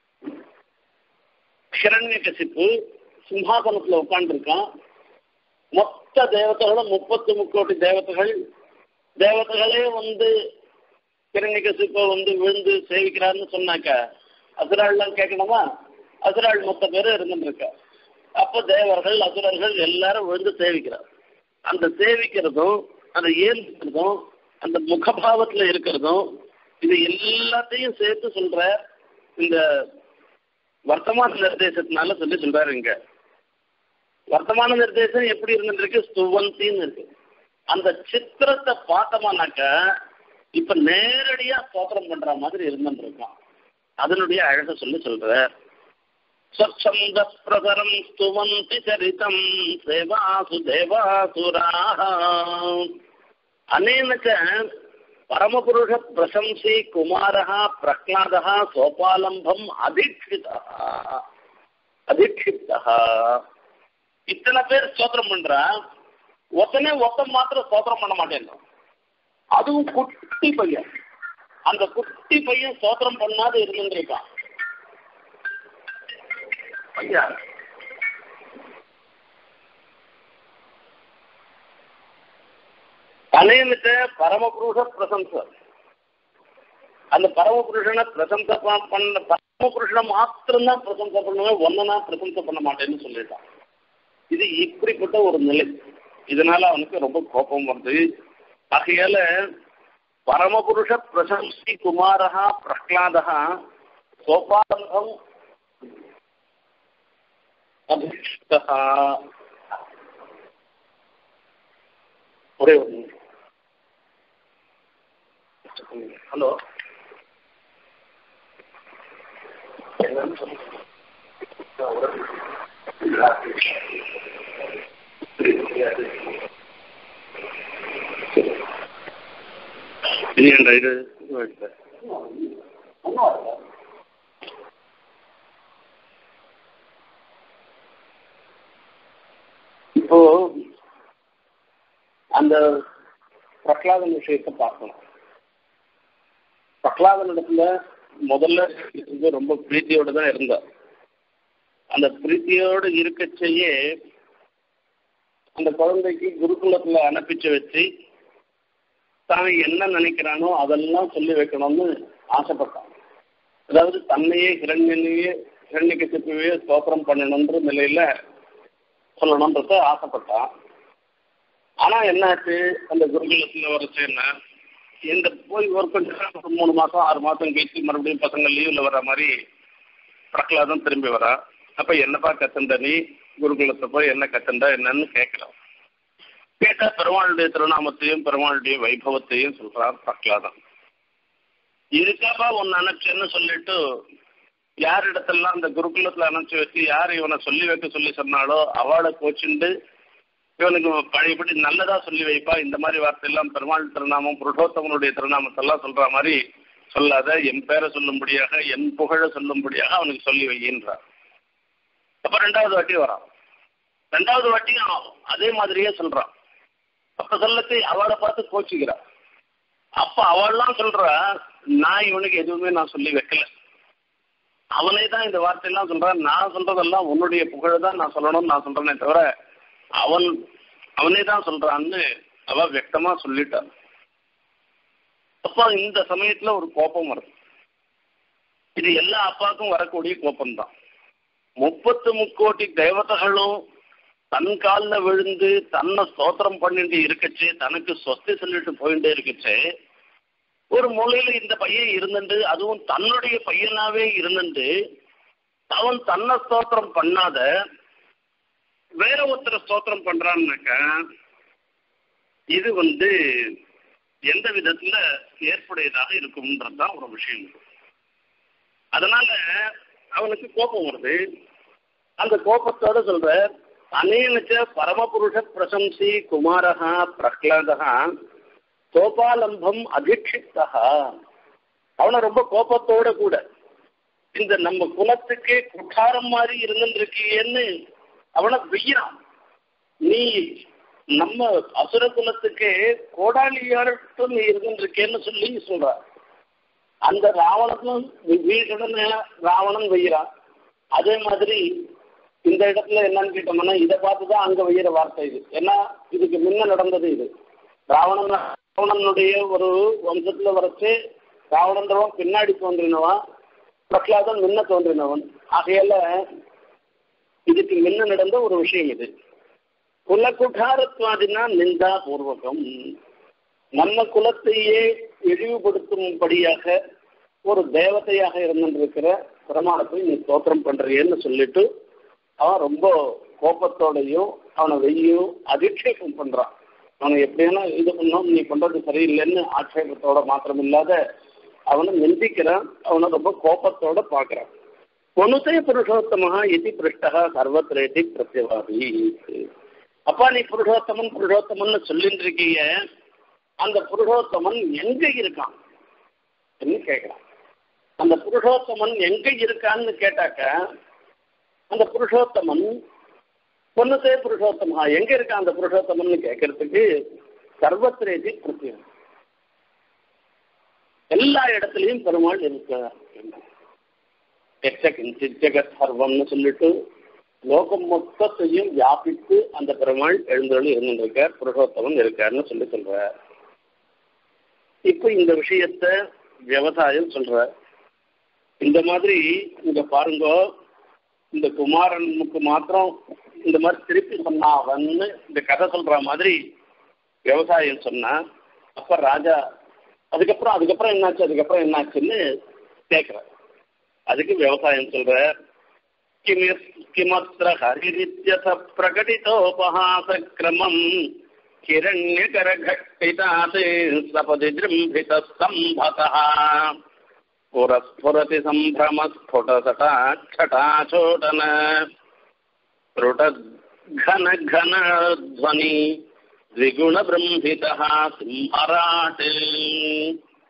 ஹிரண்ய கசிப்பு சிம்ஹாசனத்துல உட்காந்துருக்கான் மொத்த தேவதைகளும் முப்பத்தி முக்கோடி தேவதைகள் தேவதைகளே வந்து கிரண்யகசிப்பை வந்து விழுந்து சேவிக்கிறான்னு சொன்னாக்க அசுராள்லாம் கேட்கணுமா அசுராள் மொத்த பேரும் இருந்துருக்க அப்போ தேவர்கள் அசுரர்கள் எல்லாரும் விழுந்து சேவிக்கிறார் அந்த சேவிக்கிறதும் அந்த ஏந்திக்கிறதும் அந்த முகபாவத்துல இருக்கிறதும் இது எல்லாத்தையும் சேர்த்து சொல்ற இந்த வர்த்தமான நிர்தேசத்தினால சொல்லி சொல்றாரு இங்க வர்த்தமான நிர்தேசம் எப்படி இருந்துருக்கு சுவந்தின்னு இருக்கு அந்த சித்திரத்தை பார்த்தோம்னாக்க இப்ப நேரடியா ஸ்தோத்திரம் பண்ற மாதிரி இருந்துருக்கான் அதனுடைய அழக சொல்லி சொல்ற ஸ்வச்சந்த பிரகரம் ஸ்துவந்தி சரிதம் சேவாசு தேவாசுராக அனேனச்ச பரமபுருஷ பிரசம்சி குமாரः பிரஹ்லாதः சோபாலம்பம் அதிக்ஷிதா அதிக்ஷிப்தா இத்தனை பேர் ஸ்தோத்திரம் பண்றா ஒத்தனே ஒத்தம் மாத்திரம் ஸ்தோத்திரம் பண்ண மாட்டேன் அதுவும் குட்டி பையன் அந்த குட்டி பையன் ஸ்தோத்திரம் பண்ணாத இருந்துருக்கான் ஐயா அநேமித்த பரமபுருஷ பிரசம்ச அந்த பரமபுருஷனை பிரசம்ச பண்ண பரமபுருஷனை மாத்திரம்தான் பிரசம்சை பண்ணுவேன் ஒன்னா பிரசம்சை பண்ண மாட்டேன்னு சொல்லிட்டான் இது இப்படிப்பட்ட ஒரு நிலை இதனால அவனுக்கு ரொம்ப கோபம் வருது ஆகையால பரமபுருஷ பிரசம்சி குமாரா பிரஹ்லாதா சோபாரம்பம் அபிஷ்டா ஒரே ஒரு நிமிஷம் ஹலோ என்னன்னு சொல்லுங்க இல்லையாண்டா இது சார் இப்போ அந்த பிரகலாதன் விஷயத்தை பார்க்கணும் பிரகலாதன் இடத்துல முதல்ல இருந்து ரொம்ப பிரீத்தியோட தான் இருந்தார் அந்த பிரீத்தியோடு இருக்கச்சேயே அந்த குழந்தைக்கு குருகுலத்துல அனுப்பிச்சு வச்சு தான் என்ன நினைக்கிறானோ அதெல்லாம் சொல்லி வைக்கணும்னு ஆசைப்பட்டான் அதாவது தன்னையே ஹிரண்யனையே ஹிரண்யகசிப்பையே ஸ்தோத்திரம் பண்ணணுன்ற நிலையில சொல்லணுன்றத ஆசைப்பட்டான் ஆனா என்னாச்சு அந்த குருகுலத்துல வரச்சுன்னா இந்த போய் ஒரு கொஞ்சம் நாள், ஒரு மூணு மாசம் ஆறு மாசம் கழிச்சு மறுபடியும் பசங்க லீவ்ல வர மாதிரி பிரகலாதம் திரும்பி வரா அப்ப என்னப்பா கத்துண்ட நீ குருகுலத்தை போய் என்ன கத்துண்டா என்னன்னு கேட்கிறான் கேட்டா பெருமாளுடைய திருநாமத்தையும் பெருமாளுடைய வைபவத்தையும் சொல்றார் பிரகலாதம் இதுக்காப்பா உன்னை அனுப்பிச்சேன்னு சொல்லிட்டு யார் இடத்தெல்லாம் அந்த குருகுலத்துல அனுப்பிச்சு வச்சு யார் இவனை சொல்லி வைக்க சொல்லி சொன்னாலோ அவளை கோச்சுண்டு இவனுக்கு பழையபடி நல்லதா சொல்லி வைப்பா இந்த மாதிரி வார்த்தையெல்லாம் பெருமாள் திருநாமம் புருஷோத்தமனுடைய திருநாமத்தெல்லாம் சொல்ற மாதிரி சொல்லாத என் பேரை சொல்லும்படியாக என் புகழ சொல்லும்படியாக அவனுக்கு சொல்லி வையின்றார் அப்ப ரெண்டாவது வாட்டி வரான் ரெண்டாவது வாட்டியும் அதே மாதிரியே சொல்றான் அப்ப சொல்லத்தை அவளை பார்த்து கோச்சிக்கிறான் அப்ப அவள்லாம் சொல்றா நான் இவனுக்கு எதுவுமே நான் சொல்லி வைக்கல அவனே தான் இந்த வார்த்தையெல்லாம் சொல்றான் நான் சொல்றதெல்லாம் உன்னுடைய புகழ தான் நான் சொல்லணும்னு நான் சொல்றேனே தவிர அவன் அவனே தான் சொல்றான்னு அவ വ്യക്തமா சொல்லிட்டான் அப்ப இந்த சமயத்துல ஒரு கோபம் வருது இது எல்லா அப்பாவுக்கும் வரக்கூடிய கோபம்தான் முப்பத்து முக்கோடி தேவதைகளும் தன் காலில் விழுந்து தன்னை ஸ்தோத்திரம் பண்ணிட்டு இருக்கச்சு தனக்கு சொஸ்தி சொல்லிட்டு போயிட்டே இருக்கச்சு ஒரு மூலையில இந்த பையன் இருந்துட்டு அதுவும் தன்னுடைய பையனாவே இருந்துட்டு அவன் தன்னை ஸ்தோத்திரம் பண்ணாத வேற ஒருத்தர் ஸ்தோத்திரம் பண்றான்னாக்கா இது வந்து எந்த விதத்துல ஏற்புடையதாக இருக்கும்ன்றதுதான் ஒரு விஷயம் அதனால அவனுக்கு கோபம் வருது அந்த கோபத்தோட சொல்ற அனேனச்ச பரமபுருஷ பிரசம்சி குமாரகா பிரஹ்லாதா கோபாலம்பம் அதிக்ஷிப்தா அவனை ரொம்ப கோபத்தோட கூட இந்த நம்ம குலத்துக்கே குட்டாரம் மாதிரி இருந்துருக்கியேன்னு அவனை வெய்யறான் நீ நம்ம அசுர குலத்துக்கே கோடாலியார்ட்டு நீ இருந்துருக்கேன்னு சொல்லி சொல்ற அந்த ராவணனும் வீட்டுடனே ராவணன் வெய்யறான் அதே மாதிரி இந்த இடத்துல என்னன்னு கேட்டோம்னா இதை பார்த்து தான் அங்க வெய்யற வார்த்தை இது ஏன்னா இதுக்கு முன்ன நடந்தது இது ராவணன் ராவணனுடைய ஒரு வம்சத்துல வரைச்சு ராவணன்றவன் பின்னாடி தோன்றினவன் பிரகலாதன் முன்ன தோன்றினவன் ஆகையால இதுக்கு முன்ன நடந்த ஒரு விஷயம் இது குலகுட்டாரத்வாதினா நிந்தா பூர்வகம் நம்ம குலத்தையே இழிவுபடுத்தும்படியாக ஒரு தேவதையாக இருந்திருக்கிற பிரமாணத்தை நீ ஸ்தோத்திரம் பண்றியேன்னு சொல்லிட்டு அவன் ரொம்ப கோபத்தோடையும் அவனை வெய்யும் அதிக்ஷேபம் பண்றான் அவனை எப்படியான இது பண்ணோம் நீ பண்றது சரியில்லைன்னு ஆட்சேபத்தோட மாத்திரம் இல்லாத அவனை நிந்திக்கிறான் அவனை ரொம்ப கோபத்தோட பார்க்கறான் பொனுதே புருஷோத்தமஹா இது பிருஷ்டா சர்வத்திரேதி பிரத்யவாதி அப்பா நீ புருஷோத்தமன் புருஷோத்தமன் சொல்லிட்டு இருக்கீங்க அந்த புருஷோத்தமன் எங்க இருக்கான் என்ன கேட்கிறான் அந்த புருஷோத்தமன் எங்க இருக்கான்னு கேட்டாக்க அந்த புருஷோத்தமன் பொண்ணுத்தே புருஷோத்தமா எங்க இருக்கான் அந்த புருஷோத்தமன் கேட்கறதுக்கு சர்வத்திரேதி பிரத்யம் எல்லா இடத்துலயும் பெருமாள் இருக்க எச்ச கிஞ்சித் ஜெகத் சர்வம்னு சொல்லிட்டு லோகம் மொத்தத்தையும் வியாபித்து அந்த பெருமாள் எழுந்தருள் இருந்திருக்கார் புருஷோத்தமன் இருக்காருன்னு சொல்லி சொல்றார் இப்ப இந்த விஷயத்த விவசாயம் சொல்ற இந்த மாதிரி இங்க பாருங்க இந்த குமாரனுக்கு மாத்திரம் இந்த மாதிரி திருப்பி சொன்னாவன்னு இந்த கதை சொல்ற மாதிரி விவசாயம் சொன்னா அப்ப ராஜா அதுக்கப்புறம் அதுக்கப்புறம் என்னாச்சு அதுக்கப்புறம் என்னாச்சுன்னு கேட்கிற அதுக்கு விவசாயம் சொல்ற கிமத்திர ஹரிரித்யச பிரகடிதோபஹாசக்கிரமம் हिरण्यकरघट्टितात् सपदि जृम्भितः सम्भतः पुरस्फुरति सम्भ्रमस्फुटसटाक्षटाचोदन त्रुटघनघनध्वनि द्विगुणबृम्भितः सिंहराट्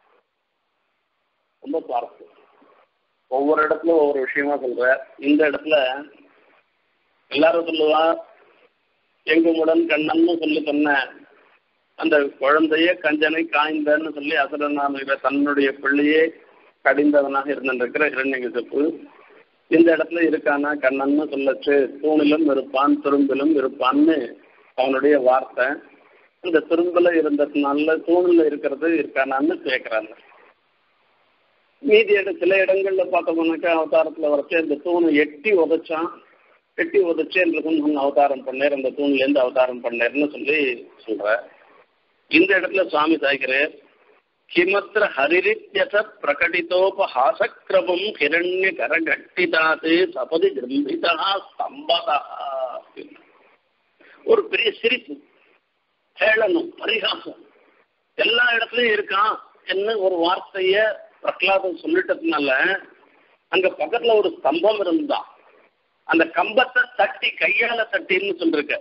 ரொம்ப சுவாரஸ்யம் ஒவ்வொரு இடத்துல ஒவ்வொரு விஷயமா சொல்ற இந்த இடத்துல எல்லாரும் சொல்லுவா எங்குமுடன் கண்ணன்னு சொல்லி சொன்ன அந்த குழந்தைய கஞ்சனை காய்ந்தன்னு சொல்லி அசுரனான தன்னுடைய பிள்ளையே கடிந்தவனாக இருந்திருக்கிற இரண்யகசிப்பு இந்த இடத்துல இருக்கானா கண்ணன்னு சொல்லச்சு தூணிலும் இருப்பான் துரும்பிலும் இருப்பான்னு அவனுடைய வார்த்தை இந்த துரும்புல இருந்ததுனால தூணில் இருக்கிறது இருக்கானான்னு கேட்கிறாங்க மீதி இட சில இடங்கள்ல பார்த்தோம்னாக்கா அவதாரத்துல வரைச்சு இந்த தூணை எட்டி உதைச்சான் எட்டி உதைச்சு என்று அவதாரம் பண்ணேர் அந்த தூண்ல இருந்து அவதாரம் பண்ணேர்னு சொல்லி சொல்ற இந்த இடத்துல சுவாமி சாய்கிறார் கிமத்திர ஹரிரித்யச பிரகடிதோபஹாசக்கிரமம் ஹிரண்ய கரகட்டிதாது சபதி கிரம்பிதா ஸ்தம்பதா ஒரு பெரிய சிரிப்பு கேளனும் பரிகாசம் எல்லா இடத்துலயும் இருக்கான் என்ன ஒரு வார்த்தைய பிரகலாதம் சொல்லிட்டதுனால அங்க பக்கத்துல ஒரு ஸ்தம்பம் இருந்தான் அந்த கம்பத்தை தட்டி கையால தட்டின்னு சொல்லிருக்க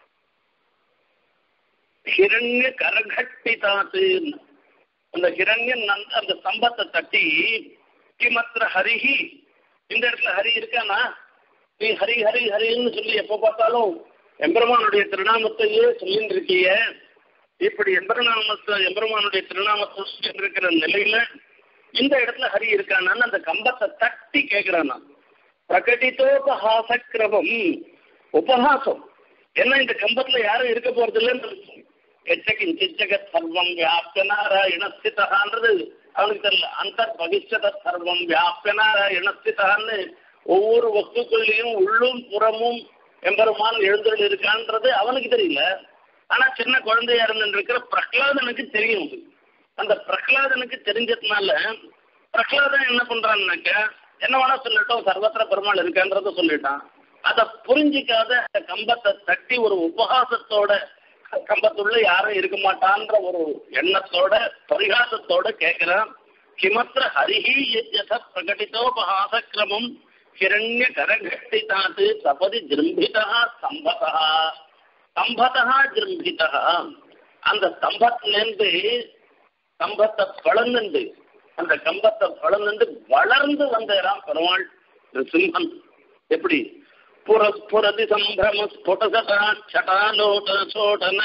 ஹிரண்ய கரகட்டிதாத்து அந்த ஹிரண்யன் அந்த ஸ்தம்பத்தை தட்டி கிமத்திர ஹரிஹி இந்த இடத்துல ஹரி இருக்கானா நீ ஹரி ஹரி ஹரின்னு சொல்லி எப்ப பார்த்தாலும் எம்பெருமானுடைய திருநாமத்தையே சொல்லிட்டு இருக்கீங்க இப்படி எம்பெருநாமத்தை எம்பெருமானுடைய திருநாமத்தை சொல்லிட்டு இருக்கிற நிலையில இந்த இடத்துல ஹரி இருக்கானான்னு அந்த கம்பத்தை தட்டி கேட்கிறானா பிரகடித்தோபஹாசக்கிரமம் உபஹாசம் என்ன இந்த கம்பத்துல யாரும் இருக்க போறது இல்லைன்னு எச்சகிஞ்சகத் சர்வம் வியாப்ய நாராயணஸ்திதான்றது அவனுக்கு தெரியல அந்த பவிஷ்யத சர்வம் வியாப்ய நாராயணஸ்திதான்னு ஒவ்வொரு வஸ்துக்கள்லையும் உள்ளும் புறமும் எம்பெருமான் எழுந்தருள் இருக்கான்றது அவனுக்கு தெரியல ஆனா சின்ன குழந்தையா இருந்துருக்கிற பிரகலாதனுக்கு தெரியும் அந்த பிரகலாதனுக்கு தெரிஞ்சதுனால பிரகலாதன் என்ன பண்றான்னாக்க என்ன வேணா சொல்லட்டும் சர்வத்திர பெருமாள் இருக்கான்றத சொல்லிட்டான் அதை புரிஞ்சிக்காத கம்பத்தை தட்டி ஒரு உபகாசத்தோட கம்பத்துள்ள யாரும் இருக்க மாட்டான்ற ஒரு எண்ணத்தோட பரிகாசத்தோட கேட்கிறான் கிமத்திர ஹரிஹி யச பிரகடிதோபஹாச கிரமம் ஹிரண்ய கரகட்டிதாத்து சபதி ஜிரும்பிதா ஸ்தம்பதா ஸ்தம்பதா ஜிரும்பிதா அந்த ஸ்தம்பத்திலேருந்து ஸ்தம்பத்தை பழந்துண்டு அந்த கம்பத்தை பழந்துண்டு வளர்ந்து வந்தேராம் பெருமாள் சிம்மன் எப்படி புரஸ்புரதி சம்பிரம ஸ்புடசதா சட்டாலோட சோடன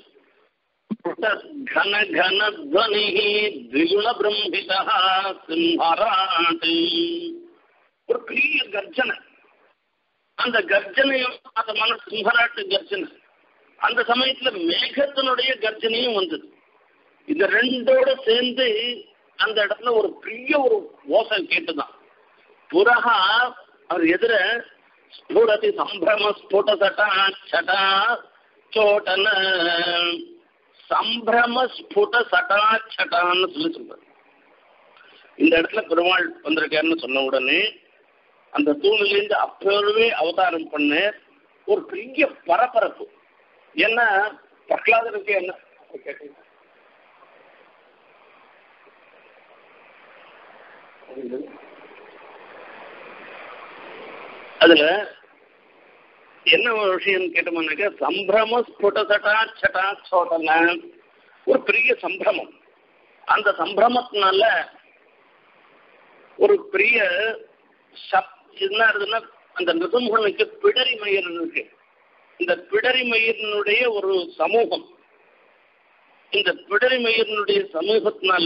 घन घन ध्वनि द्विगुण பிரம்மிதா சிம்ஹராட் ஒரு பெரிய கர்ஜனை அந்த கர்ஜனையும் அந்த மன சிம்ஹராட்டு கர்ஜனை அந்த சமயத்துல மேகத்தினுடைய கர்ஜனையும் வந்தது இந்த ரெண்டோட சேர்ந்து அந்த இடத்துல ஒரு பெரிய ஒரு ஓசை கேட்டுதான் புரகா அவர் எதிர ஸ்புரதி சம்பிரம ஸ்புட சட்டா சட்டா சோட்டன சம்பிரம ஸ்புட சட்டா சட்டான்னு சொல்லி சொல்றாரு இந்த இடத்துல பெருமாள் வந்திருக்காருன்னு சொன்ன உடனே அந்த தூணிலிருந்து அப்பவே அவதாரம் பண்ண ஒரு பெரிய பரபரப்பு என்ன பிரகலாதனுக்கு என்ன கேட்டீங்க அதுல என்ன ஒரு விஷயம் கேட்டோம்னாக்க சம்பிரம ஸ்புட சட்டா சட்டா சோட்டன ஒரு பெரிய சம்பிரமம் அந்த சம்பிரமத்தினால ஒரு பெரிய சப் என்ன இருக்குதுன்னா அந்த நிருபங்களுக்கு பிடரி மயிர் இருக்கு இந்த பிடரி மயிரினுடைய ஒரு சமூகம் இந்த பிடரி மயிரினுடைய சமூகத்தினால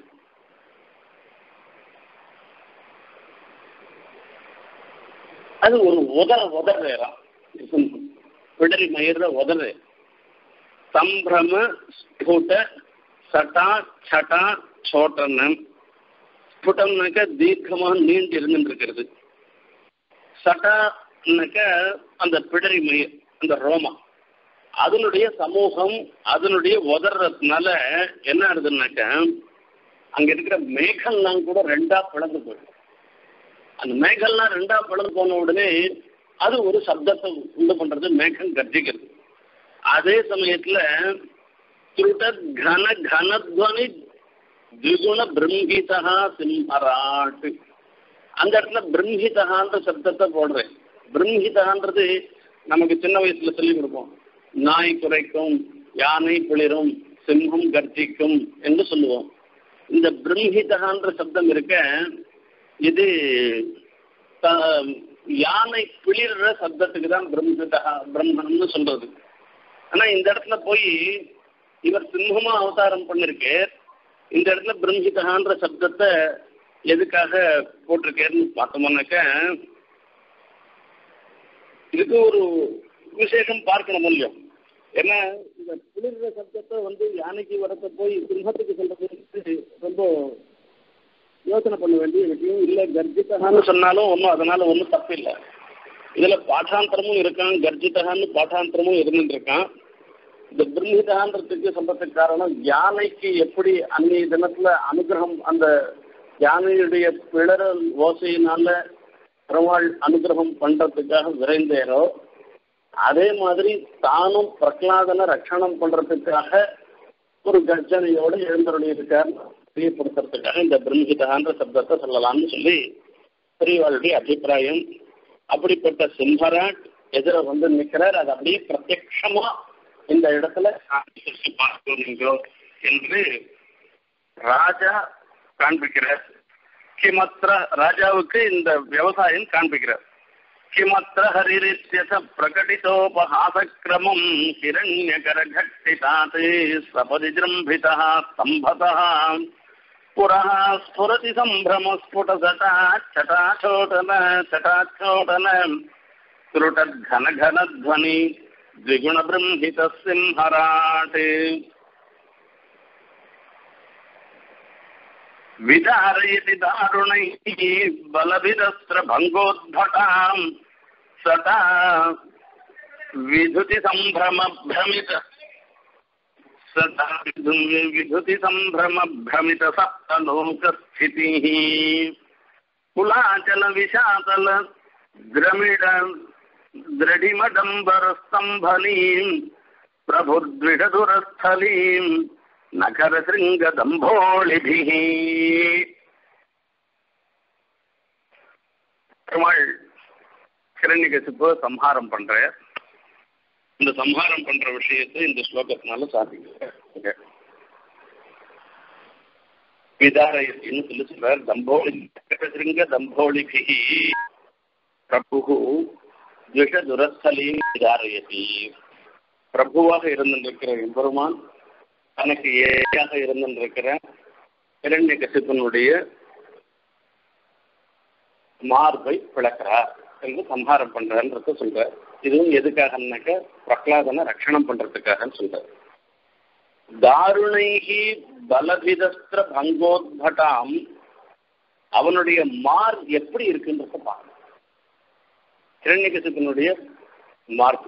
அது ஒரு உதற உதறேறாம் பிடரி மயிர உதறு சம்பிரம ஸ்புட சட்டா சட்டா சோட்டன்னு ஸ்புட்டம்னாக்க தீர்க்கமா நீண்டு இருந்துருக்கிறது சட்டான்னாக்க அந்த பிடரி மயிர் அந்த ரோமம் அதனுடைய சமூகம் அதனுடைய உதறதுனால என்ன ஆகுதுன்னாக்க அங்க இருக்கிற மேகம்லாம் கூட ரெண்டா பிளந்து போயிடும் அந்த மேகம்லாம் ரெண்டா பிளந்து போன உடனே அது ஒரு சப்தத்தை உண்டு பண்றது மேகம் கர்ஜிக்கிறது அதே சமயத்துல திருட்ட கன கனத்வனி திகுண பிரம்ஹிதா சிம்மராட்டு அந்த இடத்துல பிரம்ஹிதகான்ற சப்தத்தை போடுறேன் பிரம்ஹிதகான்றது நமக்கு சின்ன வயசுல சொல்லி கொடுப்போம் நாய் குறைக்கும் யானை குளிரும் சிம்மம் கர்ஜிக்கும் என்று சொல்லுவோம் இந்த பிரம்ஹிதகான்ற சப்தம் இருக்க இது த- யானை பிளிர்ற சப்தத்துக்கு தான் பிரம்ஹிதகா பிரம்மன்னு சொல்றது ஆனா இந்த இடத்துல போய் இவர் சிம்மமா அவதாரம் பண்ணிருக்கு இந்த இடத்துல பிரம்ஹிதகான்ற சப்தத்தை எதுக்காக போட்டிருக்கேன்னு பார்த்தோம்னாக்க இதுக்கு ஒரு விசேஷம் பார்க்கணும் இல்லையோ ஏன்னா இந்த குளிர்ற சப்தத்தை வந்து யானைக்கு வரத்தை போய் சிம்மத்துக்கு சொல்றது வந்து ரொம்ப யோசனை பண்ண வேண்டிய விஷயம் இல்லை கர்ஜித்தகான்னு சொன்னாலும் ஒன்றும் அதனால ஒன்றும் தப்பு இல்லை இதுல பாட்டாந்தரமும் இருக்கான் கர்ஜித்தகான்னு பாட்டாந்தரமும் இருந்துட்டு இருக்கான் இந்த பிரம்மிதான்றதுக்கு சொல்றதுக்கு காரணம் யானைக்கு எப்படி அன்னைய தினத்துல அனுகிரகம் அந்த யானையுடைய பிளறல் ஓசையினால பெருமாள் அனுகிரகம் பண்றதுக்காக விரைந்தேரோ அதே மாதிரி தானும் பிரகலாதனை ரட்சணம் பண்றதுக்காக ஒரு கர்ஜனையோடு எழுந்தருளியிருக்கார் தெரியப்படுத்துறதுக்காக இந்த பிரம்மிதான்ற சப்தத்தை சொல்லலாம்னு சொல்லி பெரியவாளுடைய அபிப்பிராயம் அப்படிப்பட்ட சிம்மராட் எதிர வந்து நிற்கிறார் அது அப்படியே பிரத்யக்ஷமா இந்த இடத்துல காண்பிச்சு பார்க்கிறீங்களோ என்று ராஜா காண்பிக்கிறார் கிமத்திர ராஜாவுக்கு இந்த விவசாயம் காண்பிக்கிறார் கிமத்திர ஹரிரித்யச பிரகடிதோபஹாசக்கிரமம் ஹிரண்யகரഘட்டிதாத் சபதி ஜிரம்பிதா ஸ்தம்பதः पुरः स्फुरति सम्भ्रमस्फुटसटा चटाचोटन चटाचोटन त्रुटद्घनघनध्वनि द्विगुणबृंहितः सिंहराट् विदारयति दारुणैः बलभिदस्त्रभङ्गोद्भटाम् सटा विधुतिसम्भ्रमभ्रमित सदा विधुतिसम्भ्रमभ्रमितसप्तलोकस्थितिः कुलाचलविशातल द्रमिड द्रढिमडम्बरस्तम्भनीम् प्रभुर्द्विषधुरस्थलीम् नखरशृङ्गदम्भोळिभिः பெருமாள் கிரண்யகசிப்பு சம்ஹாரம் பண்ற இந்த சம்ஹாரம் பண்ற விஷயத்தை இந்த ஸ்லோகத்தினால சாதிக்க விதாரயத்தின்னு சொல்லி சொல்றார் தம்போளி சிருங்க தம்போளிபிகி பிரபு துஷ துரஸ்தலையும் விதாரயதி பிரபுவாக இருந்திருக்கிற எம்பெருமான் தனக்கு ஏழையாக இருந்திருக்கிற இரண்ய கசிப்பனுடைய மார்பை பிளக்கிறார் என்று சம்ஹாரம் பண்றான்றத சொல்றார் இதுவும் எதுக்காகனாக்க பிரகலாதனை ரட்சணம் பண்றதுக்காகன்னு சொல்றார் தாருணைகி பலபிதஸ்திர பங்கோத்பட்டாம் அவனுடைய மார் எப்படி இருக்குன்றத பார்க்கணும் கிரண்யகசிப்பனுடைய மார்க்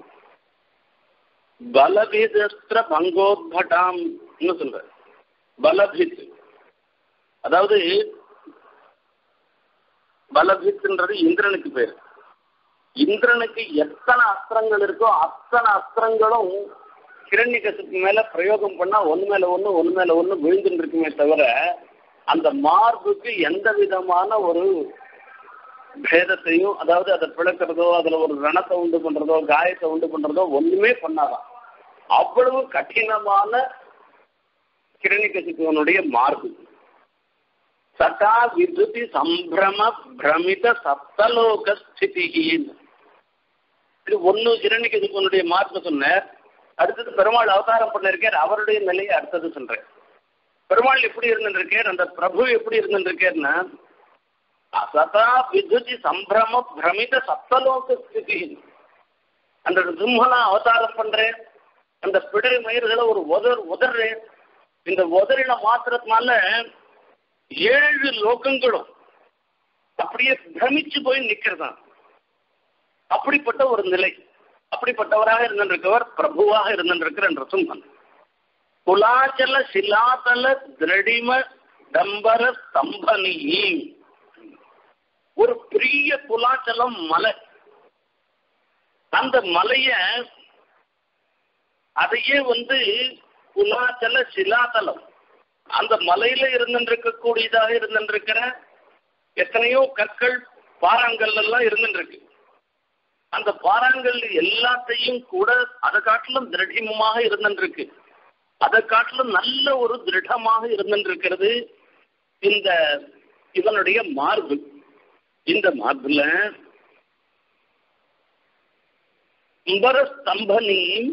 பலபிதஸ்திர பங்கோத்பட்டாம் சொல்ற பலபித் அதாவது பலபித்ன்றது இந்திரனுக்கு பேர் இந்திரனுக்கு எத்தனை அஸ்திரங்கள் இருக்கோ அத்தனை அஸ்திரங்களும் கிரண்யகசுக்கு மேல பிரயோகம் பண்ணா ஒண்ணு மேல ஒண்ணு ஒண்ணு மேல ஒண்ணு விழுந்துட்டு இருக்குமே தவிர அந்த மார்புக்கு எந்த விதமான ஒரு பேதத்தையும் அதாவது அதை பிளக்கிறதோ அதுல ஒரு ரணத்தை உண்டு பண்றதோ காயத்தை உண்டு பண்றதோ ஒண்ணுமே பண்ணாதான் அவ்வளவு கடினமான கிரணிகசிக்குவனுடைய மார்பு சதா விதுதி சம்பிரம பிரமித சப்தலோக ஸ்திதி இது ஒன்னு இரணிகசிக்குவனுடைய மார்பு சொன்னார் அடுத்தது பெருமாள் அவதாரம் பண்ணிருக்கார் அவருடைய நிலையை அடுத்தது சொல்றேன் பெருமாள் எப்படி இருந்திருக்கார் அந்த பிரபு எப்படி இருந்திருக்காருன்னா சதா விதுதி சம்பிரம பிரமித சப்தலோக ஸ்திதி அந்த சிம்மனா அவதாரம் பண்றேன் அந்த பிடரி மயிர்களை ஒரு உதர் உதர்றேன் இந்த உதறின மாத்திரத்தினால ஏழு லோகங்களும் அப்படியே பிரமிச்சு போய் நிக்கிறதான் அப்படிப்பட்ட ஒரு நிலை அப்படிப்பட்டவராக இருந்திருக்கவர் பிரபுவாக இருந்திருக்கிற நரசிம்மன் குலாச்சல சிலாதல திரடிம டம்பர ஸ்தம்பனி ஒரு பெரிய குலாச்சலம் மலை அந்த மலைய அதையே வந்து குலாச்சல சிலாதலம் அந்த மலையில இருந்துருக்கக்கூடியதாக இருந்துருக்கிற எத்தனையோ கற்கள் பாறாங்கல் எல்லாம் இருந்துருக்கு அந்த பாறாங்கல் எல்லாத்தையும் கூட அதை காட்டிலும் திருடமாக இருந்துருக்கு அதை காட்டிலும் நல்ல ஒரு திருடமாக இருந்துருக்கிறது இந்த இவனுடைய மார்பு இந்த மார்புல ஸ்தம்பனீம்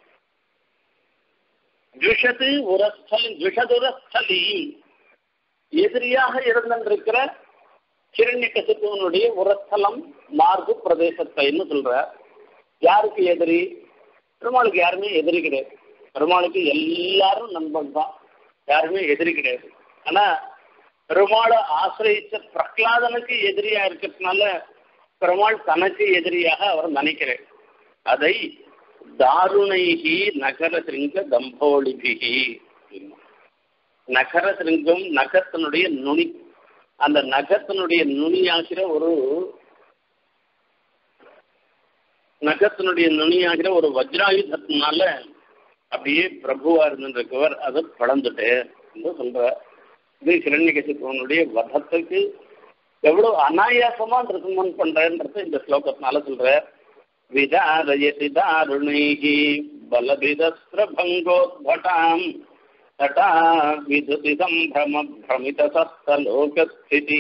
ஜுஷது உரஸ்தல் ஜுஷதுரஸ்தலீம் எதிரியாக இருந்திருக்கிற கிரண்ய கசிப்புவனுடைய உரஸ்தலம் மார்பு பிரதேசத்தைன்னு சொல்ற யாருக்கு எதிரி பெருமாளுக்கு யாருமே எதிரி கிடையாது பெருமாளுக்கு எல்லாரும் நண்பன் தான் யாருமே எதிரி கிடையாது ஆனா பெருமாளை ஆசிரியிச்ச பிரகலாதனுக்கு எதிரியா இருக்கிறதுனால பெருமாள் தனக்கு எதிரியாக அவர் நினைக்கிறார் அதை தாருணைகி நகர சிருங்க தம்போலிபிகி நகர சிருங்கம் நகத்தினுடைய நுனி அந்த நகத்தினுடைய நுனியாகிற ஒரு நகத்தினுடைய நுனியாகிற ஒரு வஜ்ராயுதத்தினால அப்படியே பிரபுவா இருந்திருக்கவர் அதை பழந்துட்டு என்று சொல்ற இது கிரண்யகசிபவனுடைய வதத்துக்கு எவ்வளவு அனாயாசமா நிருசமன் பண்றேன்றத இந்த ஸ்லோகத்தினால சொல்ற விதாரயதி தாருணைகி பலபிதஸ்திரபங்கோத்பட்டாம் தட்டா விதுதி சம்பிரம பிரமித சஸ்தலோகஸ்திதி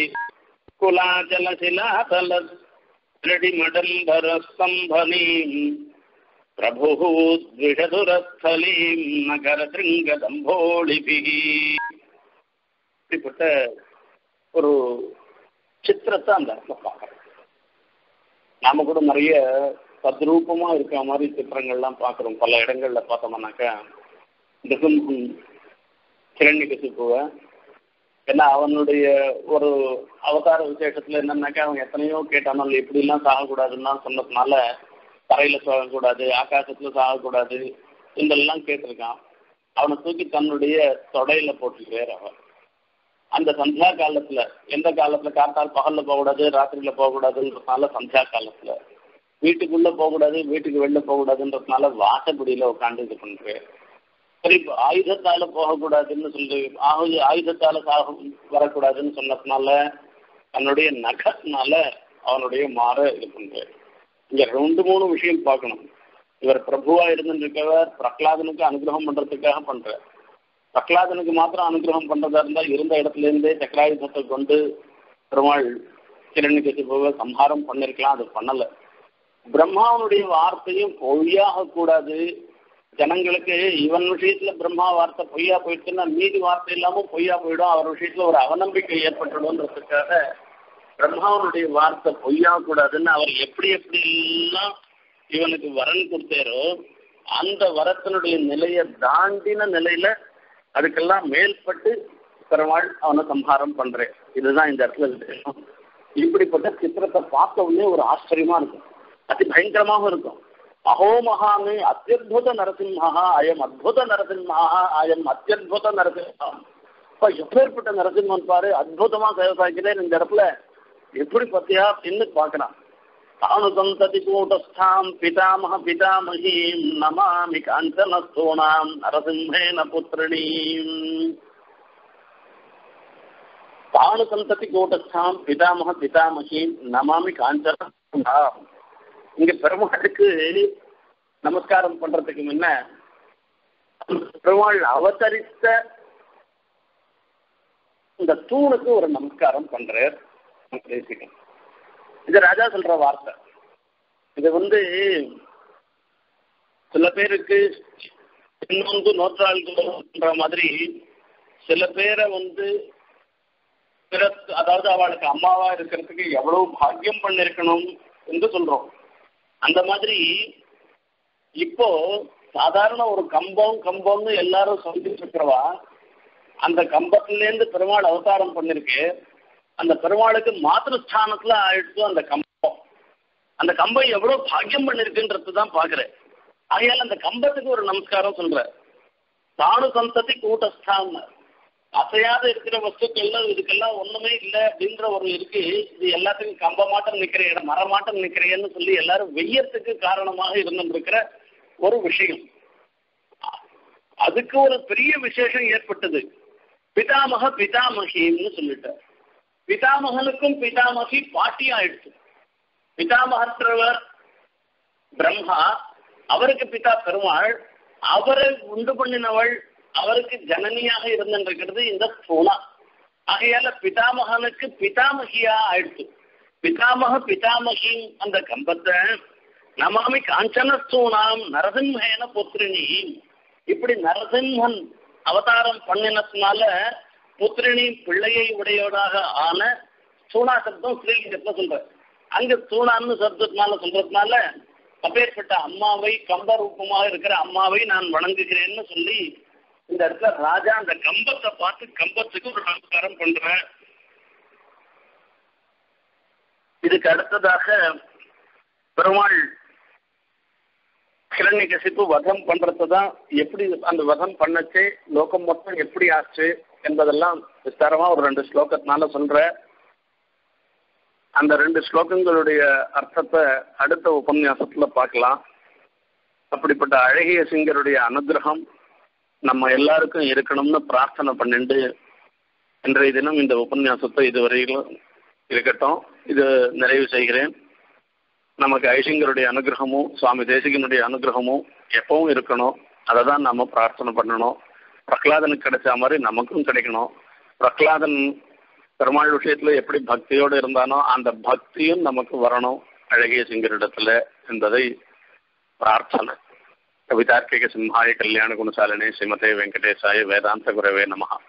குலாச்சலசிலாதல திருடிமடம்பர ஸ்தம்பனீம் பிரபு த்விஷதுரஸ்தலீம் நகர திருங்கதம்போளிபிகி இப்படிப்பட்ட ஒரு சித்திரத்தை அந்த இடத்துல பார்க்கறோம் நாம கூட நிறைய தத்ரூபமா இருக்கிற மாதிரி சித்திரங்கள்லாம் பார்க்குறோம் பல இடங்கள்ல பார்த்தோம்னாக்கா நிருசிம்ஹன் கிரண்யகசிப்புவை ஏன்னா அவனுடைய ஒரு அவதார விசேஷத்துல என்னன்னாக்கா அவன் எத்தனையோ கேட்டானோ எப்படிலாம் சாகக்கூடாதுன்னா சொன்னதுனால தரையில சாகக்கூடாது ஆகாசத்துல சாகக்கூடாது இதெல்லாம் கேட்டிருக்கான் அவனை தூக்கி தன்னுடைய தொடையில போட்டுக்கிறார் அவன் அந்த சந்தியா காலத்துல எந்த காலத்துல காத்தால் பகல்ல போகக்கூடாது ராத்திரியில போகக்கூடாதுன்றதுனால சந்தியா காலத்துல வீட்டுக்குள்ள போகக்கூடாது வீட்டுக்கு வெளில போகக்கூடாதுன்றதுனால வாசப்படியில உட்காந்து இது பண்றேன் சரி இப்போ ஆயுதத்தால போகக்கூடாதுன்னு சொல்லி ஆயுத ஆயுதத்தால சாக வரக்கூடாதுன்னு சொன்னதுனால தன்னுடைய நகத்தினால அவனுடைய மாற இது பண்றாரு இங்க ரெண்டு மூணு விஷயம் பார்க்கணும் இவர் பிரபுவா இருந்துருக்கவர் பிரகலாதனுக்கு அனுகிரகம் பண்றதுக்காக பண்றார் பிரகலாதனுக்கு மாத்திரம் அனுகிரகம் பண்றதா இருந்தா இருந்த இடத்துல இருந்தே சக்கராயுதத்தை கொண்டு பெருமாள் கிரணி கசிபுவை சம்ஹாரம் பண்ணிருக்கலாம் அது பண்ணல பிரம்மாவனுடைய வார்த்தையும் பொய்யாக கூடாது ஜனங்களுக்கு இவன் விஷயத்துல பிரம்மா வார்த்தை பொய்யா போயிடுச்சுன்னா மீதி வார்த்தை இல்லாம பொய்யா போயிடும் அவர் விஷயத்துல ஒரு அவநம்பிக்கை ஏற்பட்டுடும்ன்றதுக்காக பிரம்மாவனுடைய வார்த்தை பொய்யா கூடாதுன்னு அவர் எப்படி எப்படி எல்லாம் இவனுக்கு வரன் கொடுத்தாரோ அந்த வரத்தினுடைய நிலையை தாண்டின நிலையில அதுக்கெல்லாம் மேல்பட்டு பெருமாள் அவனை சம்ஹாரம் பண்றேன் இதுதான் இந்த இடத்துல விசேஷம் இப்படிப்பட்ட சித்திரத்தை பார்த்த உடனே ஒரு ஆச்சரியமா இருக்கும் அதி பயங்கரமாகவும் இருக்கும் அஹோ மகாமே அத்தியுத நரசிம்ஹா அயம் அத்புத நரசிம்ஹா அயம் அத்தியுத நரசிம்ஹா இப்ப எப்பேற்பட்ட நரசிம்மன் பாரு அற்புதமா சேவை சாய்க்கிறேன் இந்த இடத்துல எப்படி பத்தியா அப்படின்னு பார்க்கலாம் தானுசந்ததி கூட்டஸ்தாம் பிதாமக பிதாமகீம் நமாமி காஞ்சனஸ்தூணாம் நரசிம்மேன புத்திரணீம் தானுசந்ததி கூட்டஸ்தாம் பிதாமக பிதாமகீம் நமாமி காஞ்சனஸ்தூணாம் இங்க பெருமாளுக்கு நமஸ்காரம் பண்றதுக்கு முன்ன பெருமாள் அவதரித்த இந்த தூணுக்கு ஒரு நமஸ்காரம் பண்றார் பேசிக்கணும் இது ராஜா சொல்ற வார்த்தை இது வந்து சில பேருக்கு இன்னொன்று நூற்றாண்டுன்ற மாதிரி சில பேரை வந்து பிற அதாவது அவளுக்கு அம்மாவா இருக்கிறதுக்கு எவ்வளவு பாக்கியம் பண்ணிருக்கணும் என்று சொல்றோம் அந்த மாதிரி இப்போ சாதாரண ஒரு கம்பம் கம்பம்னு எல்லாரும் சொல்லிட்டு இருக்கிறவா அந்த கம்பத்திலேருந்து பெருமாள் அவதாரம் பண்ணிருக்கு அந்த பெருமாளுக்கு மாத்திருஸ்தானத்துல ஆயிடுச்சு அந்த கம்பம் அந்த கம்பம் எவ்வளவு பாக்கியம் பண்ணிருக்குன்றது தான் பாக்குறேன் ஆகையால அந்த கம்பத்துக்கு ஒரு நமஸ்காரம் சொல்ற தானு சந்ததி கூட்டஸ்தான் அசையாத இருக்கிற வஸ்துக்கள்லாம் இதுக்கெல்லாம் ஒண்ணுமே இல்லை அப்படின்ற ஒரு இருக்கு இது எல்லாத்துக்கும் கம்பமாட்டம் நிக்கிற மரமாட்டம் நிக்கிறேன்னு சொல்லி எல்லாரும் வெய்யத்துக்கு காரணமாக இருந்திருக்கிற ஒரு விஷயம் அதுக்கு ஒரு பெரிய விசேஷம் ஏற்பட்டது பிதாமக பிதாமகின்னு சொல்லிட்டார் பிதாமகனுக்கும் பிதாமகி பாட்டி ஆயிடுச்சு பிதாமகன்றவர் பிரம்மா அவருக்கு பிதா பெருமாள் அவரை உண்டு பண்ணினவள் அவருக்கு ஜனனியாக இருந்திருக்கிறது இந்த ஸ்தூணா ஆகையால பிதாமகனுக்கு பிதாமகியா ஆயிடுச்சு பிதாமக பிதாமகி அந்த கம்பத்தை நமாமி காஞ்சனஸ்தூனாம் நரசிம்மேன புத்திரினி இப்படி நரசிம்மன் அவதாரம் பண்ணினதுனால புத்திரினி பிள்ளையை உடையவராக ஆன சூனா சப்தம் ஸ்ரீலிங்கத்துல சொல்ற அங்க சூனான்னு சப்தத்தினால சொல்றதுனால அப்பேற்பட்ட அம்மாவை கம்ப ரூபமாக இருக்கிற அம்மாவை நான் வணங்குகிறேன்னு சொல்லி இந்த இடத்துல ராஜா அந்த கம்பத்தை பார்த்து கம்பத்துக்கு ஒரு நமஸ்காரம் பண்ற இதுக்கு அடுத்ததாக பெருமாள் கிரண்யகசிப்பு வதம் பண்றதுதான் எப்படி அந்த வதம் பண்ணச்சே லோகம் மொத்தம் எப்படி ஆச்சு என்பதெல்லாம் விஸ்தாரமா ஒரு ரெண்டு ஸ்லோகத்தினால சொல்ற அந்த ரெண்டு ஸ்லோகங்களுடைய அர்த்தத்தை அடுத்த உபன்யாசத்துல பார்க்கலாம் அப்படிப்பட்ட அழகிய சிங்கருடைய அனுகிரகம் நம்ம எல்லாருக்கும் இருக்கணும்னு பிரார்த்தனை பண்ணிட்டு இன்றைய தினம் இந்த உபன்யாசத்தை இதுவரையிலும் இருக்கட்டும் இது நிறைவு செய்கிறேன் நமக்கு ஐசிங்கருடைய அனுகிரகமும் சுவாமி தேசிகனுடைய அனுகிரகமும் எப்பவும் இருக்கணும் அதை தான் நம்ம பிரார்த்தனை பண்ணணும் பிரகலாதனுக்கு கிடைச்ச மாதிரி நமக்கும் கிடைக்கணும் பிரகலாதன் பெருமாள் விஷயத்துல எப்படி பக்தியோடு இருந்தானோ அந்த பக்தியும் நமக்கு வரணும் அழகிய சிங்கரிடத்துல என்பதை பிரார்த்தனை கவிதார்க்கிக சிம்ஹாய கல்யாண குணசாலினே ஸ்ரீமதே வெங்கடேசாய வேதாந்த குரவே நமஹா